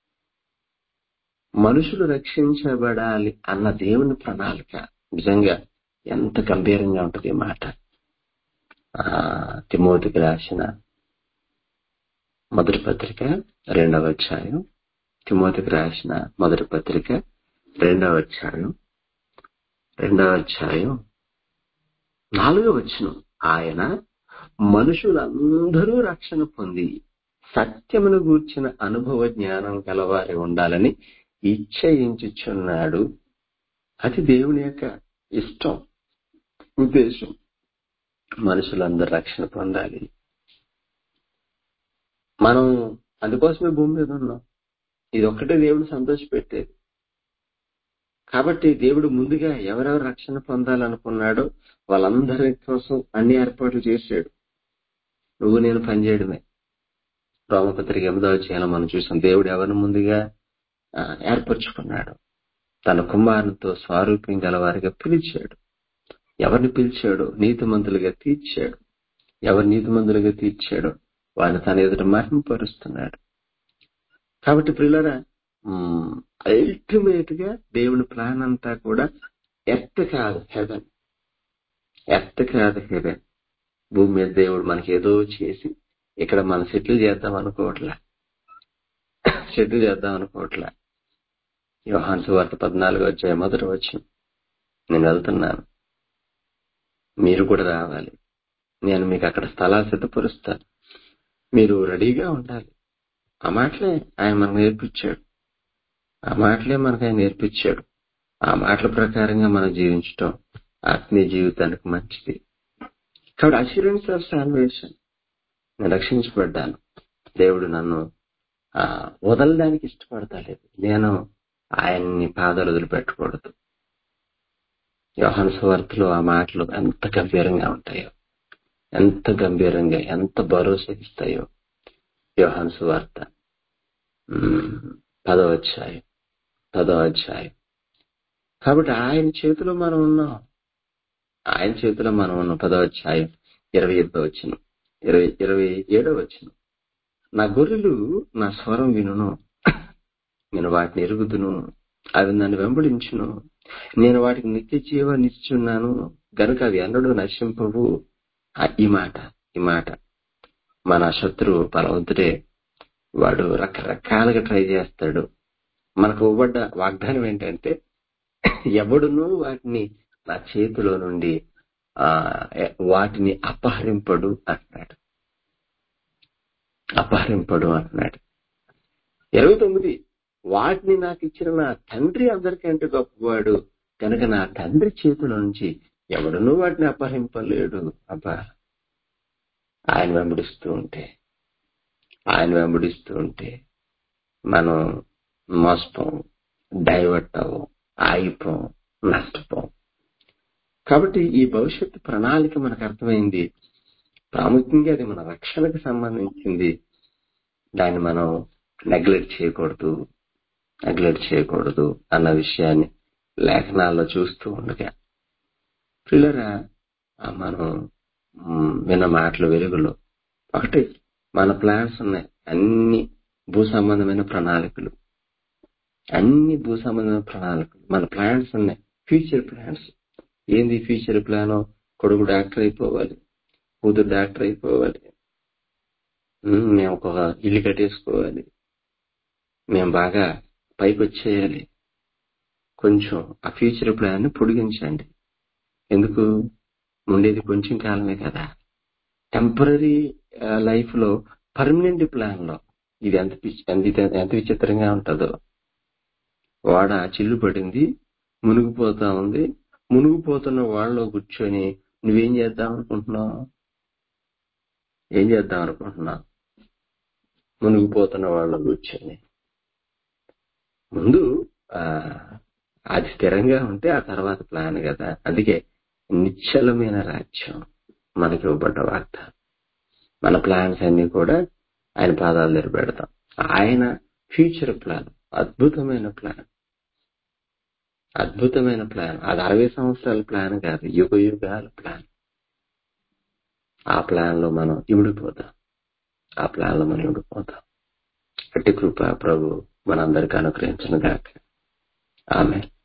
మనుషులు రక్షించబడాలి అన్న దేవుని ప్రణాళిక నిజంగా ఎంత గంభీరంగా ఉంటుంది ఈ మాట ఆ, తిమోతికి రాసిన మొదటి పత్రిక రెండవ అధ్యాయం తిమోతికి రాసిన మొదటి పత్రిక రెండవ అధ్యాయం రెండవ అధ్యాయం నాలుగవ వచనం ఆయన మనుషులందరూ రక్షణ పొంది సత్యమును గూర్చిన అనుభవ జ్ఞానం గలవారి ఉండాలని ఇచ్చయించుచున్నాడు అది దేవుని యొక్క ఇష్టం ఉద్దేశం మనుషులందరూ రక్షణ పొందాలి మనం అందుకోసమే భూమి మీద ఉన్నాం ఇది ఒక్కటే దేవుడు సంతోషపెట్టేది కాబట్టి దేవుడు ముందుగా ఎవరెవరు రక్షణ పొందాలనుకున్నాడో వాళ్ళందరి కోసం అన్ని ఏర్పాట్లు చేశాడు నువ్వు నేను పనిచేయడమే రోమపత్రిక ఎనిమిదవ అధ్యాయంలో మనం చూసాం దేవుడు ఎవరిని ముందుగా ఆ, ఏర్పరచుకున్నాడు తన కుమారునితో స్వారూప్యం గలవారిగా పిలిచాడు ఎవరిని పిలిచాడో నీతిమంతులుగా తీర్చాడు ఎవరు నీతిమంతులుగా తీర్చాడో వారిని తన ఎదుట మహింపరుస్తున్నాడు కాబట్టి ప్రిల్లరా అల్టిమేట్ గా దేవుని ప్లాన్ అంతా కూడా ఎర్త్ కాదు హెవెన్ ఎర్త్ కాదు హెవెన్ భూమి మీద దేవుడు మనకి ఏదో చేసి ఇక్కడ మనం సెటిల్ చేద్దాం అనుకోవట్లే సెటిల్ చేద్దాం అనుకోవట్లే యోహాన్ సువార్త పద్నాలుగు వచ్చాయి మొదటి వచ్చి నేను వెళ్తున్నాను మీరు కూడా రావాలి నేను మీకు అక్కడ స్థలాలు సిద్ధపరుస్తాను మీరు రెడీగా ఉండాలి ఆ మాటలే ఆయన మనకు నేర్పించాడు ఆ మాటలే మనకు ఆయన నేర్పించాడు ఆ మాటల ప్రకారంగా మనం జీవించటం ఆత్మీయ జీవితానికి మంచిది కాబట్టి అష్యూరెన్స్ ఆఫ్ సాల్వేషన్ నేను రక్షించబడ్డాను దేవుడు నన్ను ఆ, వదలడానికి ఇష్టపడతలేదు నేను ఆయన్ని పాదాలు వదిలిపెట్టకూడదు యోహాను సువార్తలో ఆ మాటలు ఎంత గంభీరంగా ఉంటాయో ఎంత గంభీరంగా ఎంత భరోసా ఇస్తాయో యోహాను సువార్త ఉమ్, పదో అధ్యాయం పదో అధ్యాయం కాబట్టి ఆయన చేతిలో మనం ఉన్నాం ఆయన చేతిలో మనం ఉన్నాం పదో అధ్యాయం ఇరవై ఎనిమిదో వచ్చిన ఇరవై ఇరవై ఏడో వచ్చిన నా గొర్రెలు నా స్వరం వినును నేను వాటిని ఎరుగుదును అవి నన్ను వెంబడించును నేను వాటికి నిత్య జీవాన్ని ఇచ్చున్నాను గనుక అవి ఎన్నడూ నశింపవు ఆ, ఈ మాట ఈ మాట మన శత్రువు బలవంతుడే వాడు రకరకాలుగా ట్రై చేస్తాడు మనకు ఇవ్వబడ్డ వాగ్దానం ఏంటంటే ఎవడును వాటిని నా చేతిలో నుండి ఆ వాటిని అపహరింపడు అంటున్నాడు అపహరింపడు అంటున్నాడు ఇరవై తొమ్మిది వాటిని నాకు ఇచ్చిన నా తండ్రి అందరికంటే గొప్పవాడు కనుక నా తండ్రి చేతిలో నుంచి ఎవడనూ వాటిని అపహరింపలేడు అబ్బా ఆయన వెంబడిస్తూ ఉంటే ఆయన వెంబడిస్తూ ఉంటే మనం మోసపోం డైవర్ట్ అవ్వం ఆగిపోం నష్టపోం కాబట్టి ఈ భవిష్యత్తు ప్రణాళిక మనకు అర్థమైంది ప్రాముఖ్యంగా అది మన రక్షణకు సంబంధించింది దాన్ని మనం నెగ్లెక్ట్ చేయకూడదు నెగ్లెక్ట్ చేయకూడదు అన్న విషయాన్ని లేఖనాల్లో చూస్తూ ఉండగా పిల్లరా ఆ మనం మ్, విన్న మాటల వెలుగులో ఒకటి మన ప్లాన్స్ ఉన్నాయి అన్ని భూ సంబంధమైన ప్రణాళికలు అన్ని భూ సంబంధమైన ప్రణాళికలు మన ప్లాన్స్ ఉన్నాయి ఫ్యూచర్ ప్లాన్స్ ఏంది ఫ్యూచర్ ప్లాన్ కొడుకు డాక్టర్ అయిపోవాలి కూతురు డాక్టర్ అయిపోవాలి ఉమ్, మేము ఒక ఇల్లు కట్టేసుకోవాలి మేము బాగా పైకి వచ్చేయాలి కొంచెం ఆ ఫ్యూచర్ ప్లాన్ ని పొడిగించండి ఎందుకు ఉండేది కొంచెం కాలమే కదా టెంపరీ లైఫ్ లో పర్మనెంట్ ప్లాన్ లో ఇది ఎంత పిచ్- ఎంత ఎంత విచిత్రంగా ఉంటుందో వాడ చిల్లు పడింది మునిగిపోతా ఉంది మునిగిపోతున్న వాళ్ళలో కూర్చొని నువ్వేం చేద్దాం అనుకుంటున్నావు ఏం చేద్దాం అనుకుంటున్నావు మునిగిపోతున్న వాళ్ళలో కూర్చొని ముందు ఆ అది స్థిరంగా ఉంటే ఆ తర్వాత ప్లాన్ కదా అందుకే నిశ్చలమైన రాజ్యం మనకి ఇవ్వబడ్డ వాగ్దానం మన ప్లాన్స్ అన్ని కూడా ఆయన పాదాల దగ్గర పెడతాం ఆయన ఫ్యూచర్ ప్లాన్ అద్భుతమైన ప్లాన్ అద్భుతమైన ప్లాన్ అది అరవై సంవత్సరాల ప్లాన్ కాదు యుగ యుగాల ప్లాన్ ఆ ప్లాన్ లో మనం ఇమిడిపోతాం ఆ ప్లాన్ లో మనం ఇమిడిపోతాం అట్టి కృప ప్రభు మనందరికీ అనుగ్రహించను గాక ఆమె